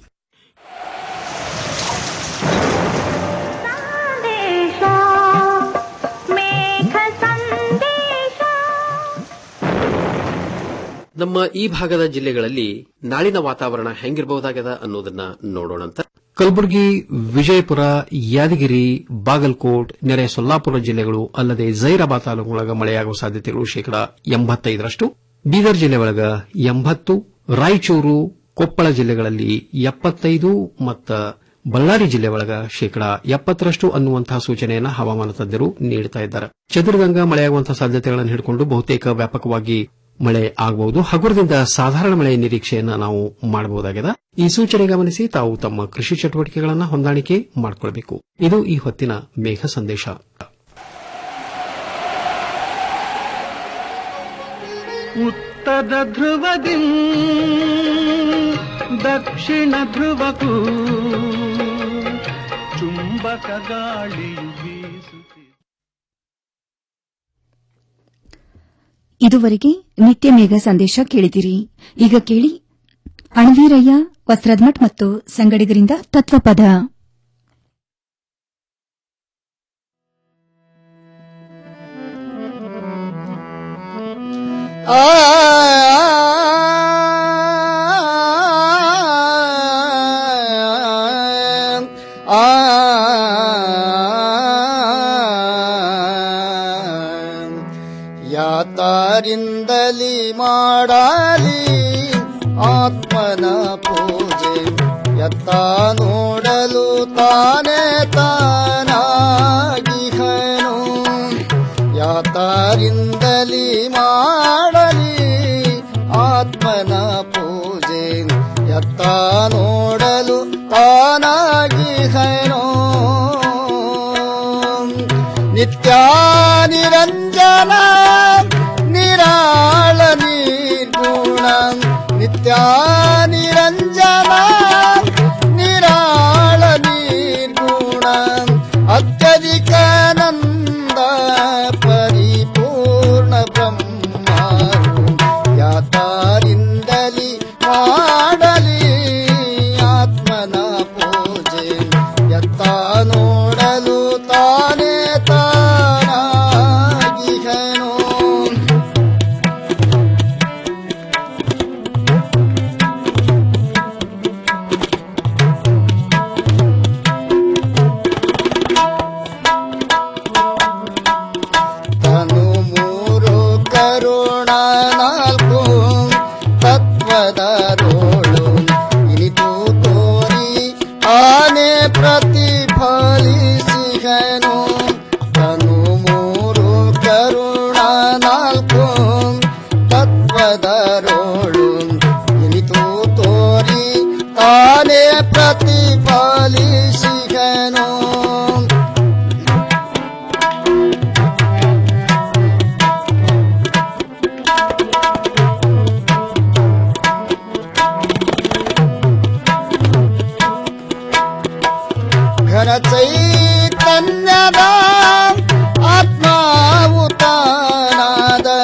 ನಮ್ಮ ಈ ಭಾಗದ ಜಿಲ್ಲೆಗಳಲ್ಲಿ ನಾಳಿನ ವಾತಾವರಣ ಹೆಂಗಿರಬಹುದಾಗದ ಅನ್ನೋದನ್ನ ನೋಡೋಣಂತ ಕಲಬುರಗಿ ವಿಜಯಪುರ ಯಾದಗಿರಿ ಬಾಗಲಕೋಟ್ ನೆರೆ ಸೊಲ್ಲಾಪುರ ಜಿಲ್ಲೆಗಳು ಅಲ್ಲದೆ ಜೈರಾಬಾದ್ ತಾಲೂಕಿನೊಳಗ ಮಳೆಯಾಗುವ ಸಾಧ್ಯತೆಗಳು ಶೇಕಡಾ ಎಂಬತ್ತೈದರಷ್ಟು ಬೀದರ್ ಜಿಲ್ಲೆ ಒಳಗ ಎಂಬತ್ತು ರಾಯಚೂರು ಕೊಪ್ಪಳ ಜಿಲ್ಲೆಗಳಲ್ಲಿ ಎಪ್ಪತ್ತೈದು ಮತ್ತು ಬಳ್ಳಾರಿ ಜಿಲ್ಲೆ ಒಳಗ ಶೇಕಡಾ ಎಪ್ಪತ್ತರಷ್ಟು ಅನ್ನುವಂತಹ ಸೂಚನೆಯನ್ನು ಹವಾಮಾನ ತಜ್ಞರು ನೀಡುತ್ತಾ ಇದ್ದಾರೆ ಚದುರಿದಂಗ ಮಳೆಯಾಗುವಂತಹ ಸಾಧ್ಯತೆಗಳನ್ನು ಹಿಡಿಕೊಂಡು ಬಹುತೇಕ ವ್ಯಾಪಕವಾಗಿ ಮಳೆ ಆಗಬಹುದು ಹಗುರದಿಂದ ಸಾಧಾರಣ ಮಳೆಯ ನಿರೀಕ್ಷೆಯನ್ನ ನಾವು ಮಾಡಬಹುದಾಗಿದೆ ಈ ಸೂಚನೆ ಗಮನಿಸಿ ತಾವು ತಮ್ಮ ಕೃಷಿ ಚಟುವಟಿಕೆಗಳನ್ನು ಹೊಂದಾಣಿಕೆ ಮಾಡಿಕೊಳ್ಳಬೇಕು ಇದು ಈ ಹೊತ್ತಿನ ಮೇಘ ಸಂದೇಶ ಉತ್ತರ ಧ್ರುವದಿ ದಕ್ಷಿಣ ಧ್ರುವಕ್ಕೂ ಚುಂಬಕ ಗಾಳಿಯು ಬೀಸುತ್ತಿದೆ ಇದುವರೆಗೆ ನಿತ್ಯ ಮೇಘ ಸಂದೇಶ ಕೇಳಿದಿರಿ ಈಗ ಕೇಳಿ ಅಣವೀರಯ್ಯ ವಸ್ತ್ರದ್ಮಠ್ ಮತ್ತು ಸಂಗಡಿಗರಿಂದ ತತ್ವಪದ ಯಾತಾರಿಂದಲಿ ಮಾಡಲಿ ಆತ್ಮನ ಪೂಜೆ ಎತ್ತ ನೋಡಲು ತಾನೇ ತಾನಾಗಿಹನು ಯಾತಾರಿಂದಲಿ ಮಾಡಲಿ ಆತ್ಮನ ಪೂಜೆ ಎತ್ತ ನೋಡಲು ತಾನಾಗಿಹನು ನಿತ್ಯ ನಿರಂಜನ ನಿರಾಳ ನಿರ್ಗುಣ ನಿತ್ಯ ನಿರಂಜನ ನಿರಾಳ ನಿರ್ಗುಣ ಅತ್ಯಧಿಕ ನಂದ ಪರಿಪೂರ್ಣ ಬ್ರಹ್ಮ ಯಾತಾರಿಂದಲಿ ಮಾಡಲಿ ಆತ್ಮನ ಪೂಜೆ ಎತ್ತ ನೋಡಲು ತಾನೇ ತಾನಾಗಿಹನು ತನು ಮೂರು ಕರುಣ ನಾಲ್ಕು ತತ್ವದರೋಳು ಇನಿತು ತೋರಿ ಆನೆ ಪ್ರತಿಫಲಿಸಿಹನು ತನು ಮೂರು ಕರುಣ ನಾಲ್ಕು ತತ್ವದರೋಳು ಇನಿತು ತೋರಿ ತಾನೇ ಪ್ರತಿಫಲಿಸಿಹನು ಘನ ಚೈತನ್ಯದ ಆತ್ಮಾವು ತಾನಾದ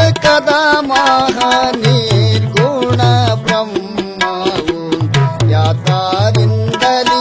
ಕದ ಮಹನಿ